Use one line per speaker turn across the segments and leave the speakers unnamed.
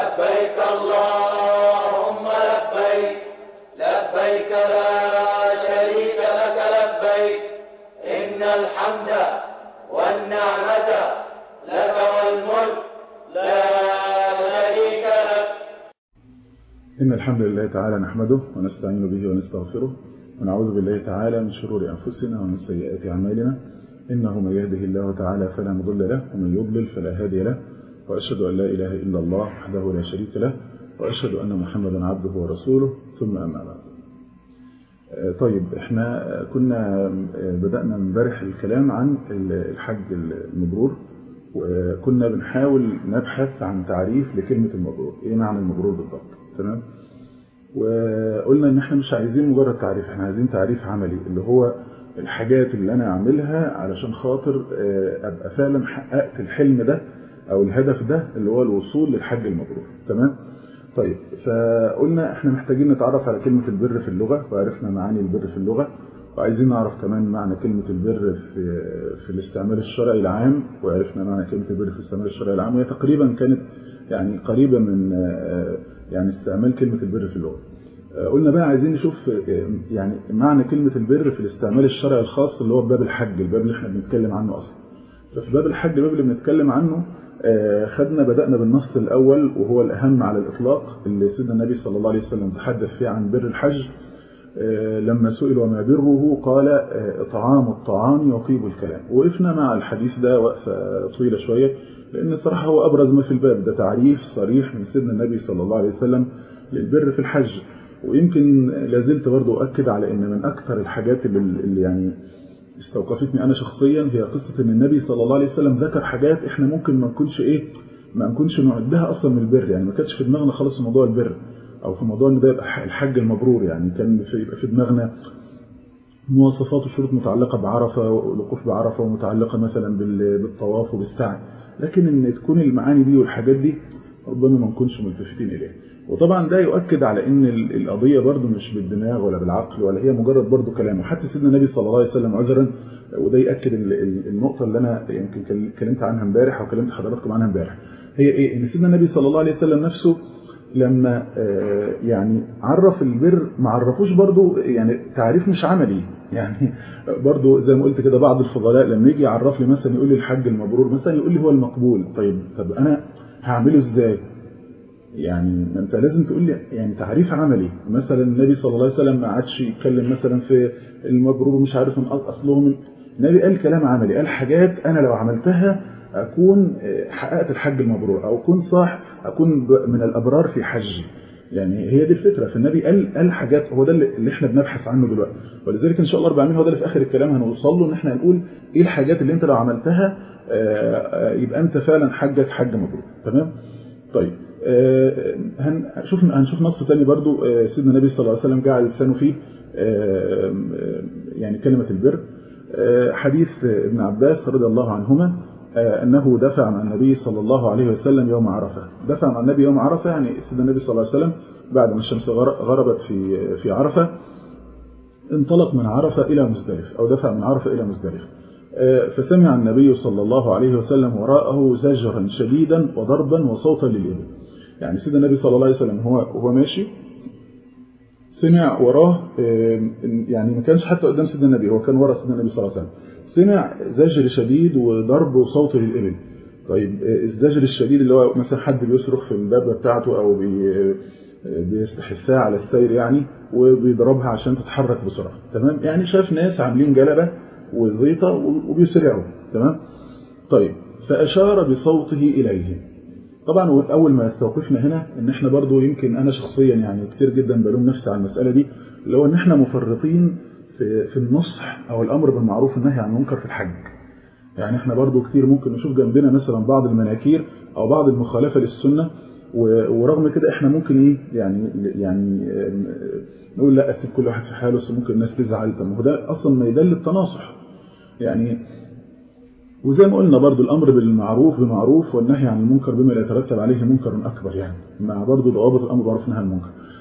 لبيك اللهم لبيك لبيك لا شريك لك لبيك إن الحمد والنعمة لك والملك لا شريك لك
إن الحمد لله تعالى نحمده ونستعين به ونستغفره ونعوذ بالله تعالى من شرور أنفسنا ومن سيئات أعمالنا إنه من يهده الله تعالى فلا مضل له ومن يضلل فلا هادي له وأشهد أن لا إله إلا الله وحده لا شريك له وأشهد أن محمدا عبده ورسوله ثم أما بعد طيب احنا كنا بدأنا امبارح الكلام عن الحج المبرور وكنا بنحاول نبحث عن تعريف لكلمة المبرور ايه معنى المبرور بالضبط تمام وقلنا ان احنا مش عايزين مجرد تعريف احنا عايزين تعريف عملي اللي هو الحاجات اللي انا اعملها علشان خاطر ابقى فعلا حققت الحلم ده او الهدف ده اللي هو الوصول للحج المبرور تمام طيب فقلنا احنا محتاجين نتعرف على كلمة البر في اللغة وعرفنا معاني البر في اللغة وعايزين نعرف كمان معنى كلمة البر في في الاستعمال الشرعي العام وعرفنا معنى كلمة البر في الاستعمال الشرعي العام وهي تقريبا كانت يعني قريبة من يعني استعمال كلمة البر في اللغة قلنا بقى عايزين نشوف يعني معنى كلمة البر في الاستعمال الشرعي الخاص اللي هو باب الحج الباب اللي احنا بنتكلم عنه أصلا ففي باب الحج الباب اللي بنتكلم عنه خدنا بدأنا بالنص الأول وهو الأهم على الإطلاق اللي سيدنا النبي صلى الله عليه وسلم تحدث فيه عن بر الحج لما سئل وما بره قال إطعام الطعام وطيب الكلام وقفنا مع الحديث ده وقفة طويلة شوية لأن صراحة هو أبرز ما في الباب ده تعريف صريح من سيدنا النبي صلى الله عليه وسلم للبر في الحج ويمكن لازلت برضو أؤكد على أن من أكثر الحاجات اللي يعني استوقفتني أنا شخصيا هي قصة أن النبي صلى الله عليه وسلم ذكر حاجات إحنا ممكن ما نكونش إيه ما نكونش نعدها أصلا من البر يعني ما كانتش في دماغنا خالص موضوع البر أو في موضوع أن ده يبقى الحج المبرور يعني كان في يبقى في دماغنا مواصفات وشروط متعلقة بعرفة والوقوف بعرفة ومتعلقة مثلا بالطواف وبالسعي لكن أن تكون المعاني دي والحاجات دي ربما ما نكونش ملتفتين إليها وطبعا ده يؤكد على ان القضية برضو مش بالدماغ ولا بالعقل ولا هي مجرد برضو كلام وحتى سيدنا النبي صلى الله عليه وسلم عذرا وده يأكد النقطة اللي أنا يمكن اتكلمت عنها امبارح أو كلمت حضراتكم عنها امبارح هي إيه إن سيدنا النبي صلى الله عليه وسلم نفسه لما يعني عرف البر ما عرفوش برضو يعني تعريف مش عملي يعني برضو زي ما قلت كده بعض الفضلاء لما يجي يعرف لي مثلا يقول لي الحج المبرور مثلا يقول لي هو المقبول طيب طب أنا هعمله إزاي يعني ما انت لازم تقول لي يعني تعريف عملي مثلا النبي صلى الله عليه وسلم ما عادش يتكلم مثلا في المبرور مش عارف من اصله من النبي قال كلام عملي قال حاجات انا لو عملتها اكون حققت الحج المبرور او اكون صح اكون من الابرار في حجي يعني هي دي الفكره فالنبي قال قال حاجات هو ده اللي احنا بنبحث عنه دلوقتي ولذلك ان شاء الله 400 هو ده اللي في اخر الكلام هنوصل له ان احنا نقول ايه الحاجات اللي انت لو عملتها يبقى انت فعلا حجك حج مبرور تمام طيب هنشوف هنشوف نص تاني برضو سيدنا النبي صلى الله عليه وسلم جعل لسانه فيه يعني كلمة البر حديث ابن عباس رضي الله عنهما أنه دفع مع النبي صلى الله عليه وسلم يوم عرفة دفع مع النبي يوم عرفة يعني سيدنا النبي صلى الله عليه وسلم بعد ما الشمس غربت في في عرفة انطلق من عرفة إلى مزدلفة أو دفع من عرفة إلى مزدلفة فسمع النبي صلى الله عليه وسلم وراءه زجرا شديدا وضربا وصوتا للإبل يعني سيدنا النبي صلى الله عليه وسلم هو وهو ماشي سمع وراه يعني ما كانش حتى قدام سيدنا النبي هو كان ورا سيدنا النبي صلى الله عليه وسلم سمع زجر شديد وضرب وصوت للإبل طيب الزجر الشديد اللي هو مثلا حد بيصرخ في الدابة بتاعته أو بي بيستحثها على السير يعني وبيضربها عشان تتحرك بسرعة تمام يعني شاف ناس عاملين جلبة وزيطة وبيسرعوا تمام طيب فأشار بصوته إليه طبعا أول ما استوقفنا هنا ان احنا برضو يمكن انا شخصيا يعني كتير جدا بلوم نفسي على المسألة دي اللي هو ان احنا مفرطين في, في النصح او الامر بالمعروف والنهي عن المنكر في الحج يعني احنا برضو كتير ممكن نشوف جنبنا مثلا بعض المناكير او بعض المخالفة للسنة ورغم كده احنا ممكن ايه يعني يعني نقول لا اسيب كل واحد في حاله بس ممكن الناس تزعل طب ما هو ده اصلا ما يدل التناصح يعني وزي ما قلنا برضو الأمر بالمعروف بمعروف والنهي عن المنكر بما لا يترتب عليه منكر أكبر يعني مع برضو ضوابط الأمر بالمعروف والنهي عن المنكر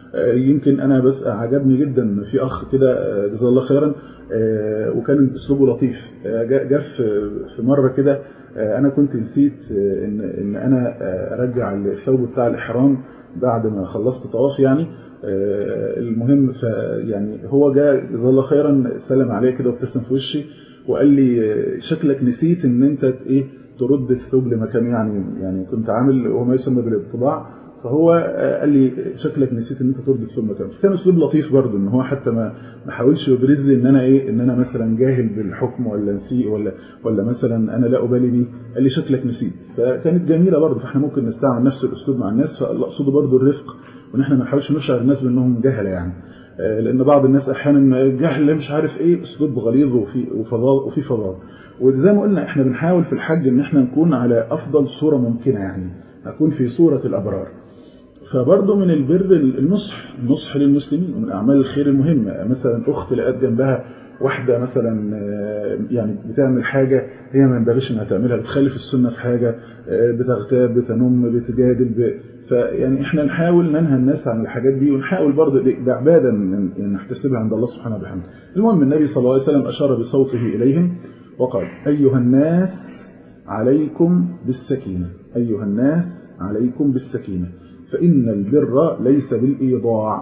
يمكن انا بس عجبني جدا في اخ كده جزاه الله خيرا وكان اسلوبه لطيف جاء في مره كده انا كنت نسيت ان ان انا ارجع الثوب بتاع الاحرام بعد ما خلصت طواف يعني المهم ف يعني هو جاء جزاه الله خيرا سلم عليا كده وابتسم في وشي وقال لي شكلك نسيت ان انت ايه ترد الثوب لمكانه يعني يعني كنت عامل وما يسمى بالانطباع فهو قال لي شكلك نسيت ان انت ترد الثوب مكانه فكان اسلوب لطيف برضه ان هو حتى ما ما حاولش يبرز لي ان انا ايه ان انا مثلا جاهل بالحكم ولا نسيء ولا ولا مثلا انا لا ابالي بيه قال لي شكلك نسيت فكانت جميله برضه فاحنا ممكن نستعمل نفس الاسلوب مع الناس فاقصده برضه الرفق وان احنا ما نحاولش نشعر الناس بانهم جهله يعني لان بعض الناس احيانا جهل مش عارف ايه اسلوب غليظ وفي وفضاء وفي فضاء وزي ما قلنا احنا بنحاول في الحج ان احنا نكون على افضل صوره ممكنه يعني نكون في صوره الابرار فبرضه من البر النصح النصح للمسلمين ومن اعمال الخير المهمه مثلا اخت لقت جنبها واحده مثلا يعني بتعمل حاجه هي ما ينبغيش انها تعملها بتخالف السنه في حاجه بتغتاب بتنم بتجادل ب... فيعني احنا نحاول ننهى الناس عن الحاجات دي ونحاول برضه ده عباده يعني نحتسبها عند الله سبحانه وبحمده. المهم النبي صلى الله عليه وسلم اشار بصوته اليهم وقال ايها الناس عليكم بالسكينه ايها الناس عليكم بالسكينه فان البر ليس بالايضاع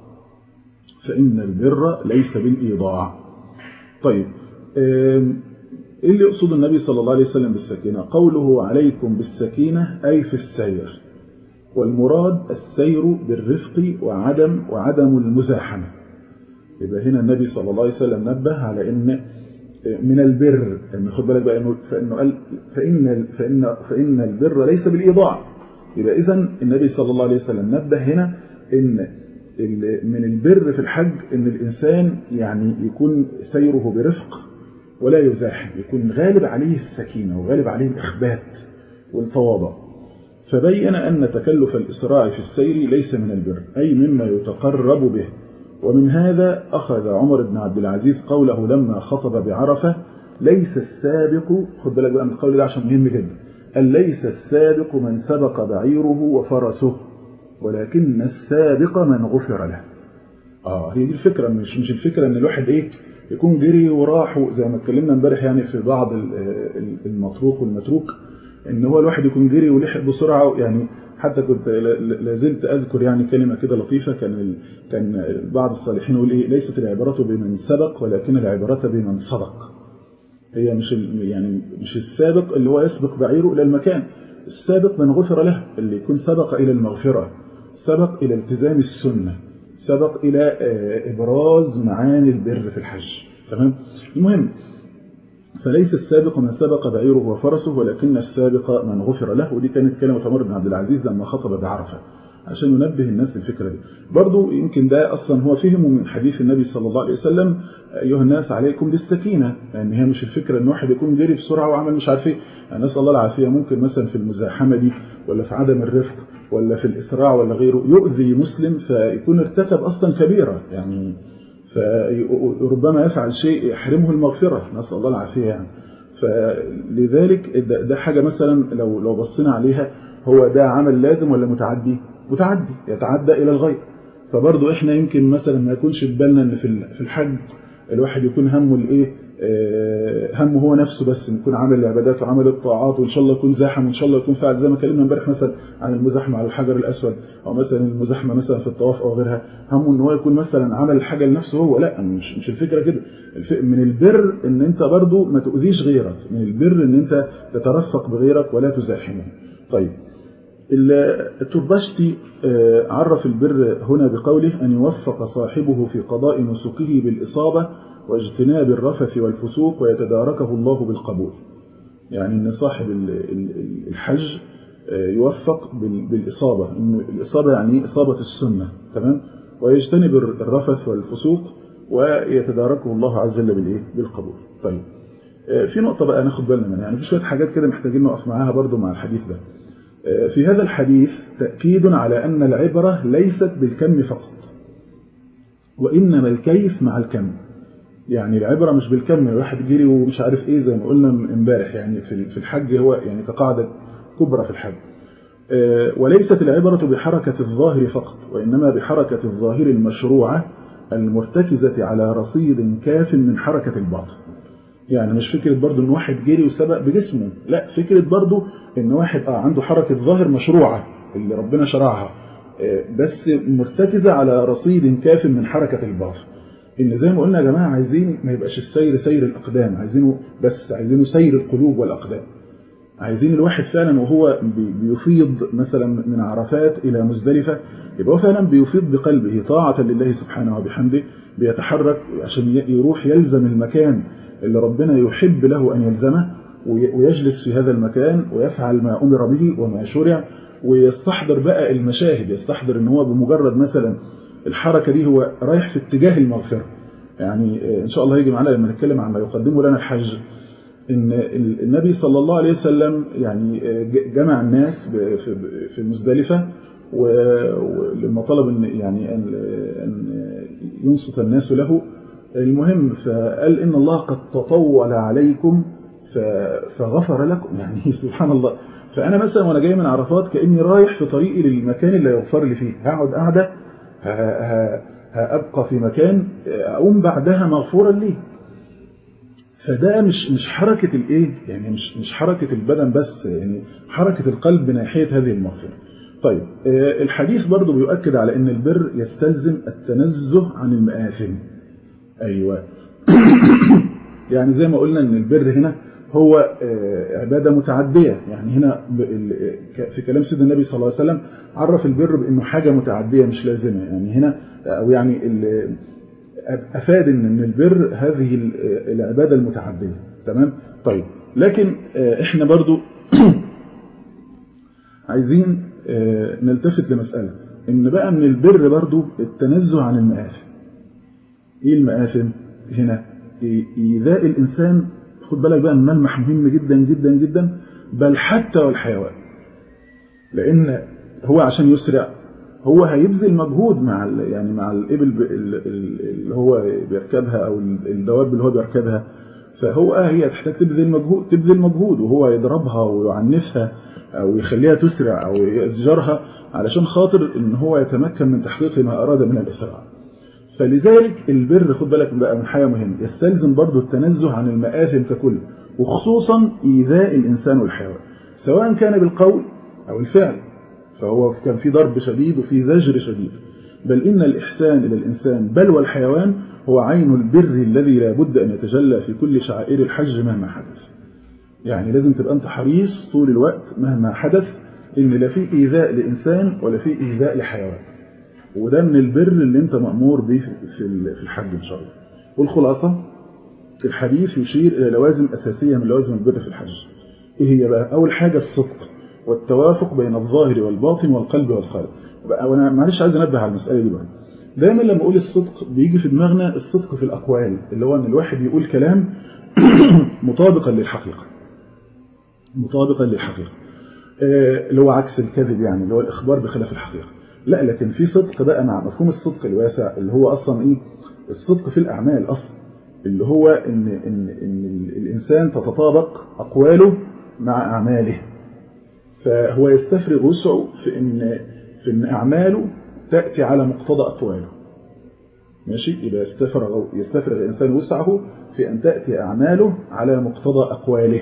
فان البر ليس بالايضاع طيب ايه اللي يقصد النبي صلى الله عليه وسلم بالسكينه قوله عليكم بالسكينه اي في السير والمراد السير بالرفق وعدم وعدم المزاحمة يبقى هنا النبي صلى الله عليه وسلم نبه على ان من البر يعني خد بالك بقى انه فانه قال فان فان فان البر ليس بالايضاع يبقى اذا النبي صلى الله عليه وسلم نبه هنا ان من البر في الحج ان الانسان يعني يكون سيره برفق ولا يزاحم يكون غالب عليه السكينه وغالب عليه الاخبات والتواضع فبين أن تكلف الإسراع في السير ليس من البر أي مما يتقرب به ومن هذا أخذ عمر بن عبد العزيز قوله لما خطب بعرفة ليس السابق خد بالك بقى من القول ده عشان مهم جدا قال ليس السابق من سبق بعيره وفرسه ولكن السابق من غفر له اه هي دي الفكرة مش مش الفكرة ان الواحد ايه يكون جري وراح زي ما اتكلمنا امبارح يعني في بعض المطروق والمتروك ان هو الواحد يكون جري ولحق بسرعه يعني حتى كنت لازلت اذكر يعني كلمه كده لطيفه كان كان بعض الصالحين يقول ايه ليست العبره بمن سبق ولكن العبره بمن صدق هي مش يعني مش السابق اللي هو يسبق بعيره الى المكان السابق من غفر له اللي يكون سبق الى المغفره سبق الى التزام السنه سبق الى ابراز معاني البر في الحج تمام المهم فليس السابق من سبق بعيره وفرسه ولكن السابق من غفر له ودي كانت كلمة عمر بن عبد العزيز لما خطب بعرفة عشان ينبه الناس للفكرة دي برضو يمكن ده أصلا هو فهمه من حديث النبي صلى الله عليه وسلم أيها الناس عليكم بالسكينة لأن يعني هي مش الفكرة أن واحد يكون جري بسرعة وعمل مش عارف ايه يعني نسأل الله العافية ممكن مثلا في المزاحمة دي ولا في عدم الرفق ولا في الإسراع ولا غيره يؤذي مسلم فيكون ارتكب أصلا كبيرة يعني فربما يفعل شيء يحرمه المغفرة نسأل الله العافية يعني فلذلك ده حاجة مثلا لو لو بصينا عليها هو ده عمل لازم ولا متعدي متعدي يتعدى إلى الغير فبرضه احنا يمكن مثلا ما يكونش في بالنا ان في الحج الواحد يكون همه الايه همه هو نفسه بس يكون عامل العبادات وعمل الطاعات وان شاء الله يكون زاحم وان شاء الله يكون فاعل زي ما اتكلمنا امبارح مثلا عن المزاحمه على الحجر الاسود او مثلا المزاحمه مثلا في الطواف او غيرها همه ان هو يكون مثلا عمل الحاجه لنفسه هو لا مش مش الفكره كده من البر ان انت برضو ما تؤذيش غيرك من البر ان انت تترفق بغيرك ولا تزاحمه طيب التربشتي عرف البر هنا بقوله أن يوفق صاحبه في قضاء نسكه بالإصابة واجتناب الرفث والفسوق ويتداركه الله بالقبول يعني أن صاحب الحج يوفق بالإصابة إن الإصابة يعني إصابة السنة تمام ويجتنب الرفث والفسوق ويتداركه الله عز وجل بالإيه بالقبول طيب في نقطة بقى ناخد بالنا منها يعني في شوية حاجات كده محتاجين نقف معاها برضو مع الحديث ده في هذا الحديث تأكيد على أن العبرة ليست بالكم فقط وإنما الكيف مع الكم يعني العبرة مش بالكم الواحد جري ومش عارف إيه زي ما قلنا امبارح يعني في الحج هو يعني كقاعدة كبرى في الحج وليست العبرة بحركة الظاهر فقط وإنما بحركة الظاهر المشروعة المرتكزة على رصيد كاف من حركة الباطن يعني مش فكرة برضو ان واحد جري وسبق بجسمه لا فكرة برضو ان واحد اه عنده حركة ظاهر مشروعة اللي ربنا شرعها بس مرتكزة على رصيد كاف من حركة الباطن ان زي ما قلنا يا جماعة عايزين ما يبقاش السير سير الأقدام عايزينه بس عايزينه سير القلوب والأقدام عايزين الواحد فعلا وهو بيفيض مثلا من عرفات إلى مزدلفة يبقى هو فعلا بيفيض بقلبه طاعة لله سبحانه وبحمده بيتحرك عشان يروح يلزم المكان اللي ربنا يحب له أن يلزمه ويجلس في هذا المكان ويفعل ما أمر به وما شرع ويستحضر بقى المشاهد يستحضر ان هو بمجرد مثلا الحركة دي هو رايح في اتجاه المغفرة يعني ان شاء الله يجي معنا لما نتكلم عن ما يقدمه لنا الحج ان النبي صلى الله عليه وسلم يعني جمع الناس في مزدلفة ولما طلب ان يعني ان ينصت الناس له المهم فقال ان الله قد تطول عليكم فغفر لكم يعني سبحان الله فأنا مثلا وأنا جاي من عرفات كأني رايح في طريقي للمكان اللي يغفر لي فيه هقعد قاعدة هأبقى في مكان أقوم بعدها مغفورا لي فده مش مش حركة الايه يعني مش مش حركة البدن بس يعني حركة القلب ناحية هذه المغفرة طيب الحديث برضو بيؤكد على ان البر يستلزم التنزه عن المآثم ايوه يعني زي ما قلنا ان البر هنا هو عبادة متعدية يعني هنا في كلام سيدنا النبي صلى الله عليه وسلم عرف البر بأنه حاجة متعدية مش لازمة يعني هنا أو يعني أفاد أن البر هذه العبادة المتعدية تمام طيب لكن احنا برضو عايزين نلتفت لمسألة ان بقى من البر برضو التنزه عن المآثم ايه المآثم هنا إيذاء الإنسان خد بالك بقى الملمح مهم جدا جدا جدا بل حتى والحيوان لأن هو عشان يسرع هو هيبذل مجهود مع يعني مع الإبل اللي هو بيركبها أو الدواب اللي هو بيركبها فهو هي تحتاج تبذل مجهود تبذل مجهود وهو يضربها ويعنفها أو يخليها تسرع أو يزجرها علشان خاطر إن هو يتمكن من تحقيق ما أراد من الإسراع فلذلك البر خد بالك بقى من حاجة مهمة يستلزم برضو التنزه عن المآثم ككل وخصوصا إيذاء الإنسان والحيوان سواء كان بالقول أو الفعل فهو كان في ضرب شديد وفي زجر شديد بل إن الإحسان إلى الإنسان بل والحيوان هو عين البر الذي لا بد أن يتجلى في كل شعائر الحج مهما حدث يعني لازم تبقى أنت حريص طول الوقت مهما حدث إن لا في إيذاء لإنسان ولا في إيذاء لحيوان وده من البر اللي انت مأمور به في الحج ان شاء الله والخلاصة الحديث يشير إلى لوازم أساسية من لوازم البر في الحج إيه هي بقى أول حاجة الصدق والتوافق بين الظاهر والباطن والقلب والخالق وأنا معلش عايز أنبه على المسألة دي بقى دايما لما أقول الصدق بيجي في دماغنا الصدق في الأقوال اللي هو أن الواحد يقول كلام مطابقا للحقيقة مطابقا للحقيقة اللي هو عكس الكذب يعني اللي هو الإخبار بخلاف الحقيقة لا لكن في صدق بقى مع مفهوم الصدق الواسع اللي هو أصلا إيه الصدق في الأعمال أصلا اللي هو إن, إن, إن الإنسان تتطابق أقواله مع أعماله فهو يستفرغ وسعه في إن, في إن أعماله تأتي على مقتضى أقواله ماشي يبقى يستفرغ, يستفرغ الإنسان وسعه في أن تأتي أعماله على مقتضى أقواله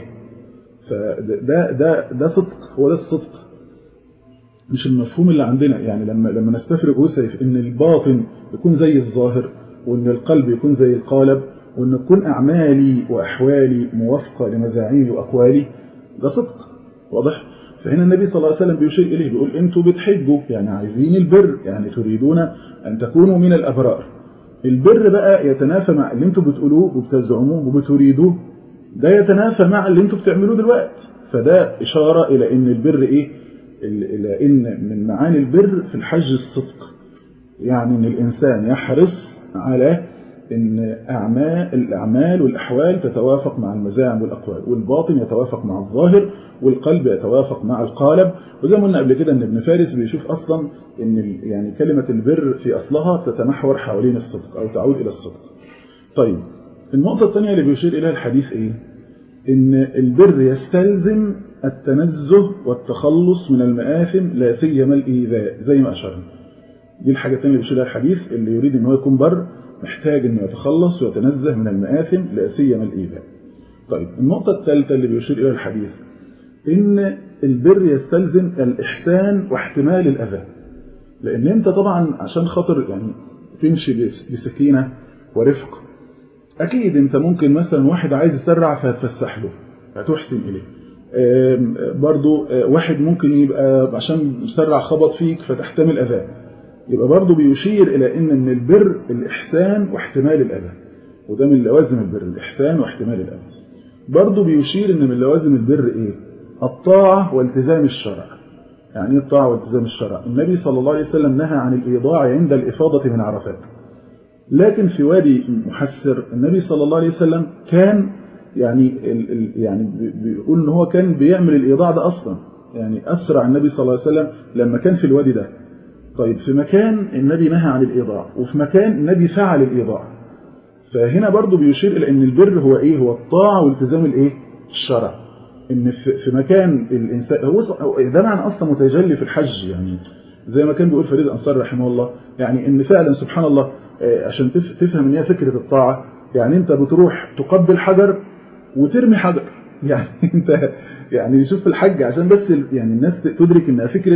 فده ده ده صدق هو ده الصدق مش المفهوم اللي عندنا يعني لما لما نستفرغ وسعي في ان الباطن يكون زي الظاهر وان القلب يكون زي القالب وان تكون اعمالي واحوالي موافقه لمزاعيمي واقوالي ده صدق واضح فهنا النبي صلى الله عليه وسلم بيشير اليه بيقول انتوا بتحجوا يعني عايزين البر يعني تريدون ان تكونوا من الابرار البر بقى يتنافى مع اللي انتوا بتقولوه وبتزعموه وبتريدوه ده يتنافى مع اللي انتوا بتعملوه دلوقتي فده اشاره الى ان البر ايه إلى إن من معاني البر في الحج الصدق يعني أن الإنسان يحرص على أن أعمال الأعمال والأحوال تتوافق مع المزاعم والأقوال والباطن يتوافق مع الظاهر والقلب يتوافق مع القالب وزي ما قلنا قبل كده أن ابن فارس بيشوف أصلا أن يعني كلمة البر في أصلها تتمحور حوالين الصدق أو تعود إلى الصدق طيب النقطة الثانية اللي بيشير إليها الحديث إيه؟ إن البر يستلزم التنزه والتخلص من المآثم لا سيما الإيذاء زي ما أشرنا دي الحاجتين اللي بيشيلها الحديث اللي يريد ان هو يكون بر محتاج انه يتخلص ويتنزه من المآثم لا سيما الإيذاء طيب النقطة الثالثة اللي بيشير إلى الحديث إن البر يستلزم الإحسان واحتمال الأذى لأن أنت طبعا عشان خاطر يعني تمشي بسكينة ورفق أكيد أنت ممكن مثلا واحد عايز يسرع فهتفسح له هتحسن إليه برضو واحد ممكن يبقى عشان مسرع خبط فيك فتحتمل أذاه يبقى برضو بيشير إلى إن من البر الإحسان واحتمال الأذى وده من لوازم البر الإحسان واحتمال الأذى برضو بيشير إن من لوازم البر إيه الطاعة والتزام الشرع يعني ايه الطاعة والتزام الشرع النبي صلى الله عليه وسلم نهى عن الإيضاع عند الإفاضة من عرفات لكن في وادي محسر النبي صلى الله عليه وسلم كان يعني ال ال يعني بيقول ان هو كان بيعمل الإيضاع ده أصلا يعني أسرع النبي صلى الله عليه وسلم لما كان في الوادي ده طيب في مكان النبي نهى عن الإيضاع وفي مكان النبي فعل الإيضاع فهنا برضو بيشير إلى أن البر هو إيه هو الطاعة والتزام الإيه الشرع ان في مكان الانسان هو ده معنى اصلا متجلي في الحج يعني زي ما كان بيقول فريد الانصار رحمه الله يعني ان فعلا سبحان الله عشان تفهم ان هي فكره الطاعه يعني انت بتروح تقبل حجر وترمي حجر يعني انت يعني شوف الحج عشان بس يعني الناس تدرك انها فكره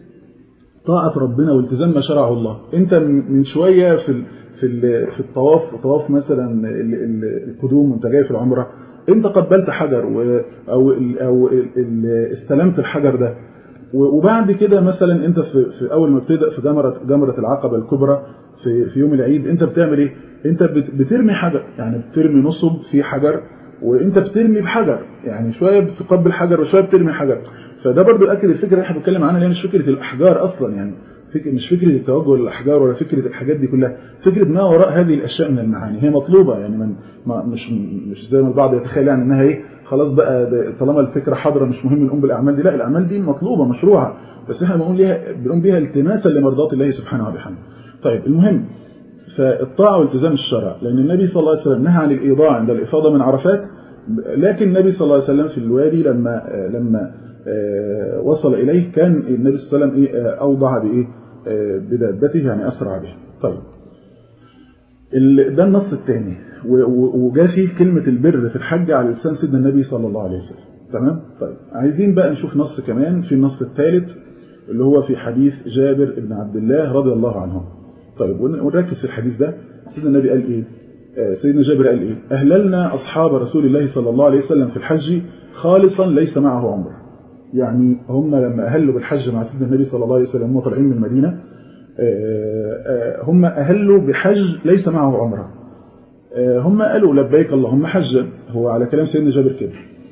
طاعه ربنا والتزام ما شرعه الله انت من شويه في في في الطواف طواف مثلا القدوم وانت جاي في العمره انت قبلت حجر و او ال او ال استلمت الحجر ده وبعد كده مثلا انت في, في اول ما بتبدا في جمره جمره العقبه الكبرى في في يوم العيد انت بتعمل ايه انت بترمي حجر يعني بترمي نصب في حجر وانت بترمي بحجر يعني شويه بتقبل حجر وشويه بترمي حجر فده برضو ياكد الفكره اللي احنا بنتكلم عنها اللي هي مش فكره الاحجار اصلا يعني فكرة مش فكرة التوجه للأحجار ولا فكرة الحاجات دي كلها فكرة ما وراء هذه الأشياء من المعاني هي مطلوبة يعني من ما مش مش زي ما البعض يتخيل يعني إنها إيه خلاص بقى طالما الفكرة حاضرة مش مهم نقوم بالأعمال دي لا الأعمال دي مطلوبة مشروعة بس إحنا بنقول ليها بنقوم بيها التماسا لمرضات الله سبحانه وبحمده طيب المهم فالطاعة والتزام الشرع لأن النبي صلى الله عليه وسلم نهى عن الإيضاع عند الإفاضة من عرفات لكن النبي صلى الله عليه وسلم في الوادي لما لما وصل إليه كان النبي صلى الله عليه وسلم إيه أوضع بإيه بدابته يعني أسرع به طيب ده النص الثاني وجاء فيه كلمة البر في الحج على لسان سيدنا النبي صلى الله عليه وسلم تمام طيب عايزين بقى نشوف نص كمان في النص الثالث اللي هو في حديث جابر بن عبد الله رضي الله عنه طيب ونركز في الحديث ده سيدنا النبي قال ايه سيدنا جابر قال ايه اهللنا اصحاب رسول الله صلى الله عليه وسلم في الحج خالصا ليس معه عمره يعني هم لما أهلوا بالحج مع سيدنا النبي صلى الله عليه وسلم هم طالعين من المدينة هم أهلوا بحج ليس معه عمرة هم قالوا لبيك اللهم حجا هو على كلام سيدنا جابر كده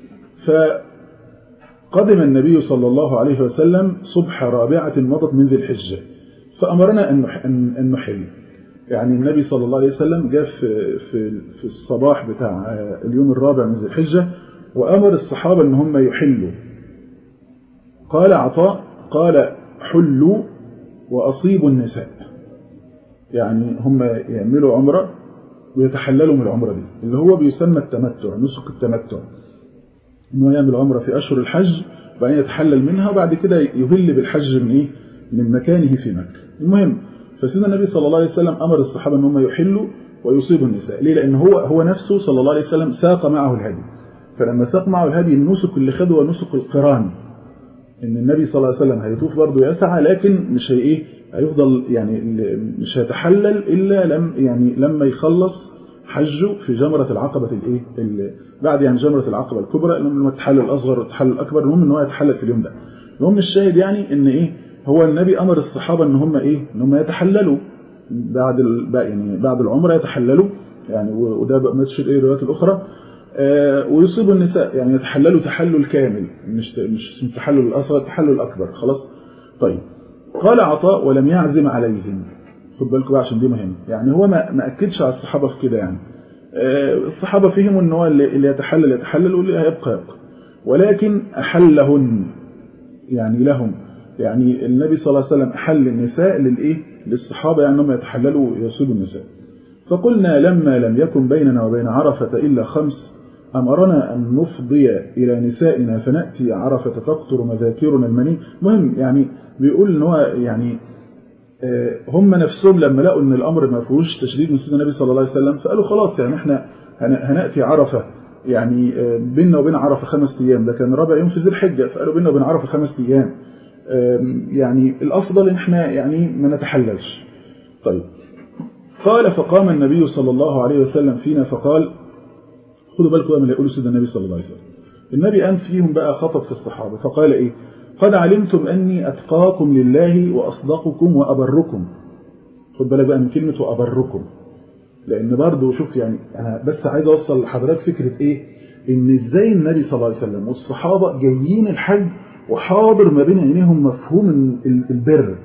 فقدم النبي صلى الله عليه وسلم صبح رابعة مضت من ذي الحجة فأمرنا أن نحل يعني النبي صلى الله عليه وسلم جاء في, في, في الصباح بتاع اليوم الرابع من ذي الحجة وأمر الصحابة أن هم يحلوا قال عطاء قال حلوا وأصيبوا النساء يعني هم يعملوا عمرة ويتحللوا من العمرة دي اللي هو بيسمى التمتع نسك التمتع انه يعمل عمرة في أشهر الحج وبعدين يتحلل منها وبعد كده يهل بالحج من إيه؟ من مكانه في مكة المهم فسيدنا النبي صلى الله عليه وسلم أمر الصحابة أن هم يحلوا ويصيبوا النساء ليه لأن هو هو نفسه صلى الله عليه وسلم ساق معه الهدي فلما ساق معه الهدي النسك اللي خده هو نسك القران ان النبي صلى الله عليه وسلم هيطوف برضه يسعى لكن مش هي ايه هيفضل يعني مش هيتحلل الا لم يعني لما يخلص حجه في جمرة العقبة الايه بعد يعني جمرة العقبة الكبرى لما التحلل الاصغر والتحلل الاكبر المهم ان هو يتحلل في اليوم ده المهم الشاهد يعني ان ايه هو النبي امر الصحابة ان هم ايه ان هم يتحللوا بعد ال... يعني بعد العمرة يتحللوا يعني وده بقى ما تشير ايه الروايات الاخرى ويصيبوا النساء يعني يتحللوا تحلل كامل مش مش اسمه التحلل الاصغر التحلل الاكبر خلاص طيب قال عطاء ولم يعزم عليهم خد بالكم بقى عشان دي مهم يعني هو ما ما اكدش على الصحابه في كده يعني الصحابه فهموا ان هو اللي يتحلل يتحلل واللي هيبقى يبقى ولكن احلهن يعني لهم يعني النبي صلى الله عليه وسلم احل النساء للايه للصحابه يعني انهم يتحللوا ويصيبوا النساء فقلنا لما لم يكن بيننا وبين عرفه الا خمس أمرنا أن نفضي إلى نسائنا فنأتي عرفة تقطر مذاكرنا المني مهم يعني بيقول إن هو يعني هم نفسهم لما لقوا ان الامر ما فيهوش تشديد من سيدنا النبي صلى الله عليه وسلم فقالوا خلاص يعني احنا هناتي عرفه يعني بيننا وبين عرفه خمس ايام ده كان رابع يوم في ذي الحجه فقالوا بيننا وبين عرفه خمس ايام يعني الافضل ان احنا يعني ما نتحللش طيب قال فقام النبي صلى الله عليه وسلم فينا فقال خدوا بالكم من اللي يقولوا سيدنا النبي صلى الله عليه وسلم النبي قام فيهم بقى خطب في الصحابه فقال ايه قد علمتم أني أتقاكم لله وأصدقكم وأبركم خد بالك بقى من كلمة وأبركم لأن برضه شوف يعني أنا بس عايز أوصل لحضرتك فكرة إيه إن إزاي النبي صلى الله عليه وسلم والصحابة جايين الحج وحاضر ما بين عينيهم مفهوم البر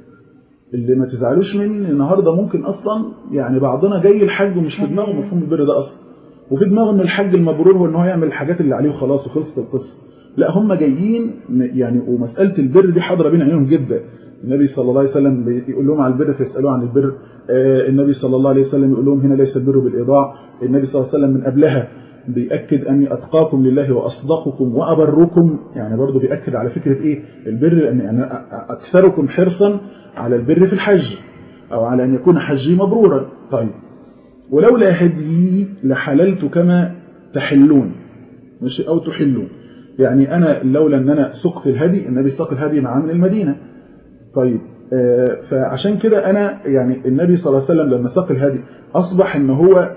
اللي ما تزعلوش مني النهاردة ممكن أصلا يعني بعضنا جاي الحج ومش في دماغه مفهوم البر ده أصلا وفي دماغه إن الحج المبرور هو إن هو يعمل الحاجات اللي عليه وخلاص وخلصت القصة لا هم جايين يعني ومسألة البر دي حاضرة بين عينيهم جدا النبي صلى الله عليه وسلم يقول لهم عن البر فيسألوه عن البر النبي صلى الله عليه وسلم يقول لهم هنا ليس البر بالإضاع النبي صلى الله عليه وسلم من قبلها بيأكد أني أتقاكم لله وأصدقكم وأبركم يعني برضو بيأكد على فكرة إيه البر لأن يعني أكثركم حرصا على البر في الحج أو على أن يكون حجي مبرورا طيب ولولا هدي لحللت كما تحلون مش أو تحلون يعني أنا لولا أن أنا سقت الهدي النبي ساق الهدي معاه من المدينة طيب فعشان كده أنا يعني النبي صلى الله عليه وسلم لما ساق الهدي أصبح أن هو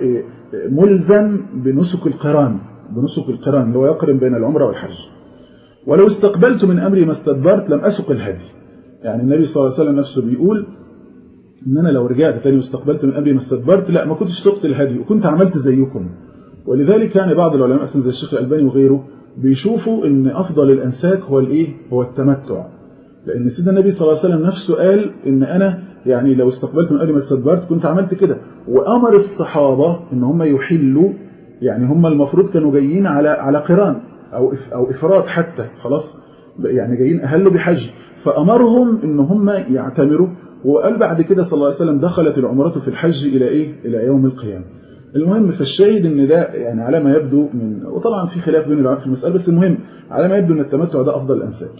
ملزم بنسك القران بنسك القران اللي هو يقرن بين العمرة والحج ولو استقبلت من أمري ما استدبرت لم أسق الهدي يعني النبي صلى الله عليه وسلم نفسه بيقول ان انا لو رجعت تاني واستقبلت من امري ما استدبرت لا ما كنتش سقت الهدي وكنت عملت زيكم ولذلك يعني بعض العلماء مثلا زي الشيخ الألباني وغيره بيشوفوا ان افضل الانساك هو الايه هو التمتع لان سيدنا النبي صلى الله عليه وسلم نفسه قال ان انا يعني لو استقبلت من قبل ما استدبرت كنت عملت كده وامر الصحابه ان هم يحلوا يعني هم المفروض كانوا جايين على على قران او او افراد حتى خلاص يعني جايين اهلوا بحج فامرهم ان هم يعتمروا وقال بعد كده صلى الله عليه وسلم دخلت العمرة في الحج الى ايه الى يوم القيامه المهم فالشاهد ان ده يعني على ما يبدو من وطبعا في خلاف بين العلماء في المسألة بس المهم على ما يبدو ان التمتع ده افضل الانساك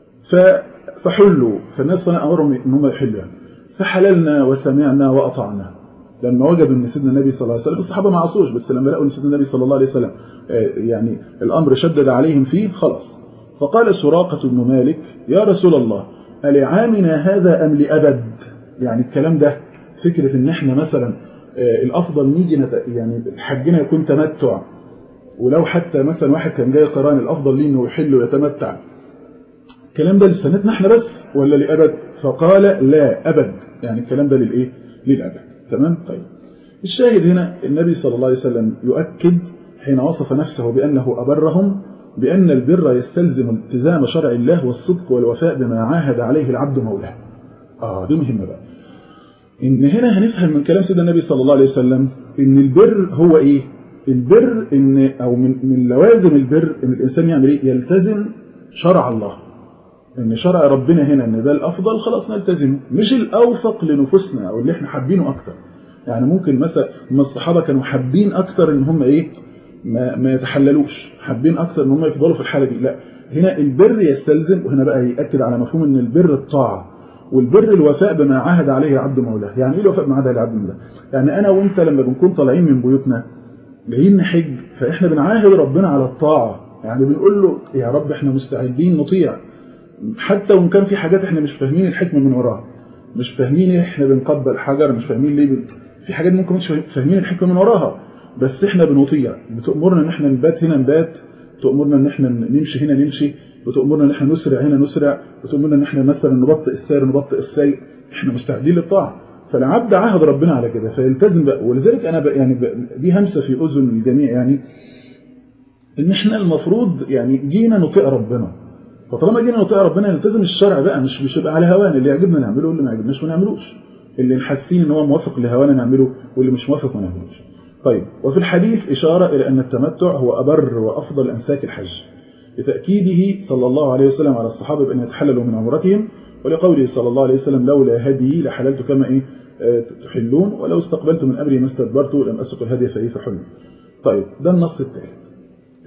فحلوا فالناس صنع امرهم ان هم يحلوا يعني فحللنا وسمعنا واطعنا لما وجدوا ان سيدنا النبي صلى الله عليه وسلم الصحابه ما عصوش بس لما لقوا ان سيدنا النبي صلى الله عليه وسلم يعني الامر شدد عليهم فيه خلاص فقال سراقة بن مالك يا رسول الله ألعامنا هذا أم لأبد يعني الكلام ده فكرة ان احنا مثلا الافضل نيجي نت... يعني حجنا يكون تمتع ولو حتى مثلا واحد كان جاي قران الافضل ليه انه يحل ويتمتع الكلام ده لسنتنا احنا بس ولا لابد فقال لا ابد يعني الكلام ده للايه للابد تمام طيب الشاهد هنا النبي صلى الله عليه وسلم يؤكد حين وصف نفسه بانه ابرهم بان البر يستلزم التزام شرع الله والصدق والوفاء بما عاهد عليه العبد مولاه اه دي مهمه بقى إن هنا هنفهم من كلام سيدنا النبي صلى الله عليه وسلم إن البر هو إيه البر إن أو من, من لوازم البر إن الإنسان يعمل إيه يلتزم شرع الله إن شرع ربنا هنا إن ده الأفضل خلاص نلتزمه مش الأوفق لنفوسنا أو اللي إحنا حابينه أكتر يعني ممكن مثلا من الصحابة كانوا حابين أكتر إن هم إيه ما, ما يتحللوش حابين أكتر إن هم يفضلوا في الحالة دي لا هنا البر يستلزم وهنا بقى يأكد على مفهوم إن البر الطاعة والبر الوفاء بما عهد عليه عبد مولاه يعني ايه الوفاء بما عهد عليه عبد مولاه يعني انا وانت لما بنكون طالعين من بيوتنا جايين نحج فاحنا بنعاهد ربنا على الطاعه يعني بنقول له يا رب احنا مستعدين نطيع حتى وان كان في حاجات احنا مش فاهمين الحكمه من وراها مش فاهمين احنا بنقبل حجر مش فاهمين ليه بن... في حاجات ممكن مش فاهمين الحكمه من وراها بس احنا بنطيع بتأمرنا ان احنا نبات هنا نبات تأمرنا ان احنا نمشي هنا نمشي بتأمرنا ان احنا نسرع هنا نسرع بتأمرنا ان احنا مثلا نبطئ السير نبطئ السير احنا مستعدين للطاعه فالعبد عهد ربنا على كده فيلتزم بقى ولذلك انا بقى يعني بقى دي همسه في اذن الجميع يعني ان احنا المفروض يعني جينا نطيع ربنا فطالما جينا نطيع ربنا نلتزم الشرع بقى مش مش يبقى على هوانا اللي يعجبنا نعمله واللي ما يعجبناش ما نعملوش اللي نحسين ان هو موافق لهوانا نعمله واللي مش موافق ما نعملوش طيب وفي الحديث اشاره الى ان التمتع هو ابر وافضل انساك الحج لتأكيده صلى الله عليه وسلم على الصحابة بأن يتحللوا من عمرتهم ولقوله صلى الله عليه وسلم لولا هدي لحللت كما إيه تحلون ولو استقبلت من أمري ما استدبرت لم أسق الهدي فإيه فحلوا طيب ده النص الثالث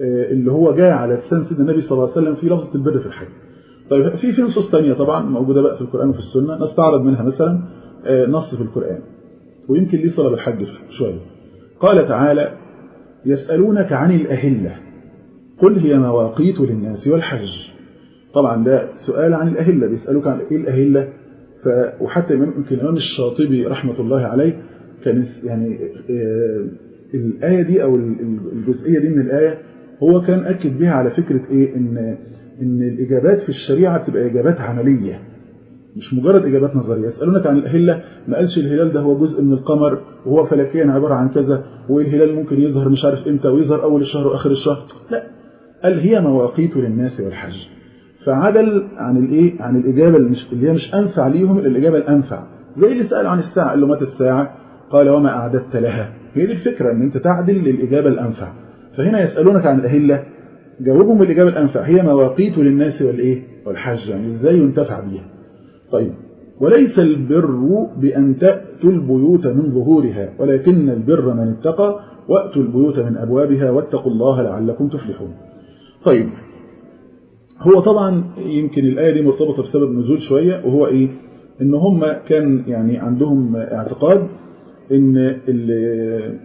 اللي هو جاء على لسان سيدنا النبي صلى الله عليه وسلم في لفظة البر في الحج طيب في في نصوص ثانيه طبعا موجودة بقى في القرآن وفي السنة نستعرض منها مثلا نص في القرآن ويمكن ليه صلة بالحج شوية قال تعالى يسألونك عن الأهلة قل هي مواقيت للناس والحج طبعا ده سؤال عن الأهلة بيسألوك عن إيه الأهلة ف... وحتى يمكن الإمام الشاطبي رحمة الله عليه كان يعني آه الآية دي أو الجزئية دي من الآية هو كان أكد بها على فكرة إيه إن إن الإجابات في الشريعة بتبقى إجابات عملية مش مجرد إجابات نظرية يسألونك عن الأهلة ما قالش الهلال ده هو جزء من القمر وهو فلكيا عبارة عن كذا والهلال ممكن يظهر مش عارف إمتى ويظهر أول الشهر وآخر الشهر لا قال هي مواقيت للناس والحج فعدل عن الايه عن الاجابه اللي, مش اللي هي مش انفع ليهم الاجابه الانفع زي اللي سال عن الساعه قال له متى الساعه قال وما اعددت لها هي دي الفكره ان انت تعدل للاجابه الانفع فهنا يسالونك عن الاهله جاوبهم بالاجابه الانفع هي مواقيت للناس والايه والحج يعني ازاي ينتفع بيها طيب وليس البر بان تاتوا البيوت من ظهورها ولكن البر من اتقى واتوا البيوت من ابوابها واتقوا الله لعلكم تفلحون طيب هو طبعا يمكن الآية دي مرتبطة بسبب نزول شوية وهو إيه إن هم كان يعني عندهم اعتقاد إن اللي,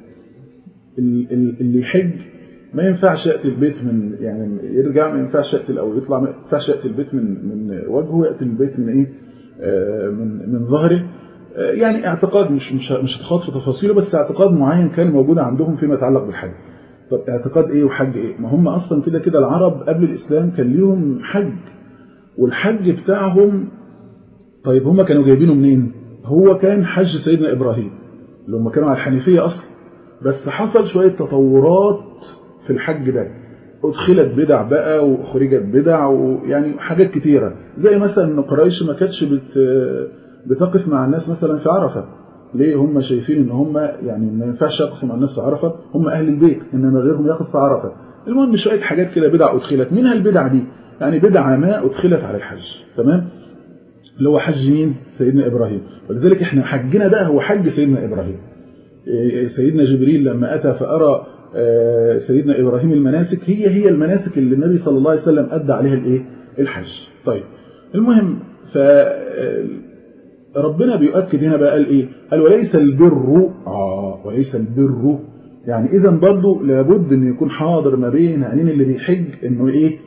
اللي يحج ما ينفعش يأتي البيت من يعني يرجع ما ينفعش يأتي أو يطلع ما ينفعش يأتي البيت من من وجهه يأتي البيت من إيه من من ظهره يعني اعتقاد مش مش مش هتخاط في تفاصيله بس اعتقاد معين كان موجود عندهم فيما يتعلق بالحج طب اعتقاد ايه وحج ايه ما هم اصلا كده كده العرب قبل الاسلام كان ليهم حج والحج بتاعهم طيب هم كانوا جايبينه منين هو كان حج سيدنا ابراهيم اللي هم كانوا على الحنيفيه اصلا بس حصل شويه تطورات في الحج ده ادخلت بدع بقى واخرجت بدع ويعني حاجات كتيره زي مثلا ان قريش ما كانتش بت بتقف مع الناس مثلا في عرفه ليه هم شايفين ان هم يعني ما ينفعش يقفوا مع الناس في عرفه هم اهل البيت انما غيرهم يقف في عرفه المهم شويه حاجات كده بدع ادخلت منها البدع دي يعني بدعه ما ادخلت على الحج تمام اللي هو حج مين سيدنا ابراهيم ولذلك احنا حجنا ده هو حج سيدنا ابراهيم سيدنا جبريل لما اتى فارى سيدنا ابراهيم المناسك هي هي المناسك اللي النبي صلى الله عليه وسلم ادى عليها الايه الحج طيب المهم ف ربنا بيؤكد هنا بقى قال ايه قال وليس البر اه وليس البر يعني اذا برضه لابد ان يكون حاضر ما بين عينين اللي بيحج انه ايه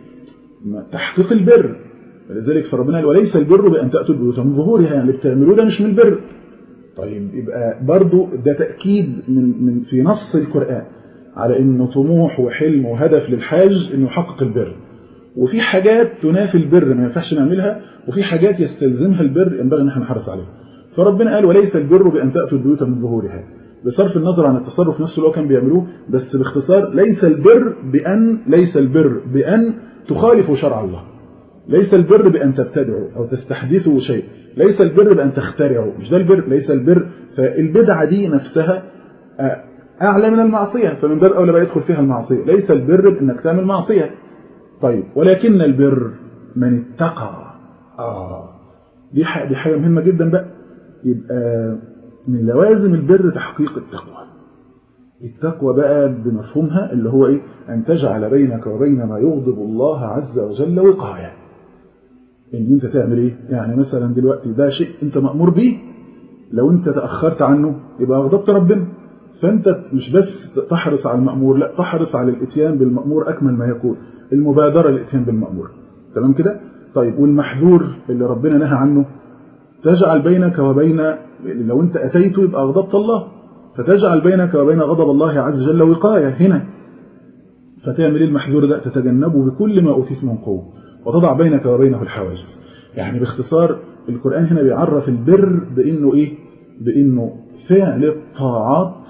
تحقيق البر لذلك فربنا قال وليس البر بان تاتوا البيوت من ظهورها يعني اللي بتعملوه ده مش من البر طيب يبقى برضه ده تاكيد من من في نص القران على انه طموح وحلم وهدف للحاج انه يحقق البر وفي حاجات تنافي البر ما ينفعش نعملها وفي حاجات يستلزمها البر ينبغي ان احنا نحرص عليها فربنا قال وليس البر بان تاتوا البيوت من ظهورها بصرف النظر عن التصرف نفسه اللي هو كان بيعملوه بس باختصار ليس البر بان ليس البر بان تخالفوا شرع الله ليس البر بان تبتدعوا او تستحدثوا شيء ليس البر بان تخترعوا مش ده البر ليس البر فالبدعه دي نفسها اعلى من المعصيه فمن باب اولى بقى يدخل فيها المعصيه ليس البر بانك تعمل معصيه طيب ولكن البر من اتقى آه دي حاجة, دي حاجة مهمة جدا بقى يبقى من لوازم البر تحقيق التقوى التقوى بقى بمفهومها اللي هو ايه ان تجعل بينك وبين ما يغضب الله عز وجل وقاية ان انت تعمل ايه يعني مثلا دلوقتي ده شيء انت مأمور به لو انت تأخرت عنه يبقى اغضبت ربنا فانت مش بس تحرص على المأمور لا تحرص على الاتيان بالمأمور اكمل ما يكون المبادرة للاتيان بالمأمور تمام كده طيب والمحذور اللي ربنا نهى عنه تجعل بينك وبين لو انت اتيته يبقى اغضبت الله فتجعل بينك وبين غضب الله عز وجل وقاية هنا فتعمل المحذور ده تتجنبه بكل ما أوتيت من قوة وتضع بينك وبينه الحواجز يعني باختصار القرآن هنا بيعرف البر بأنه إيه بأنه فعل الطاعات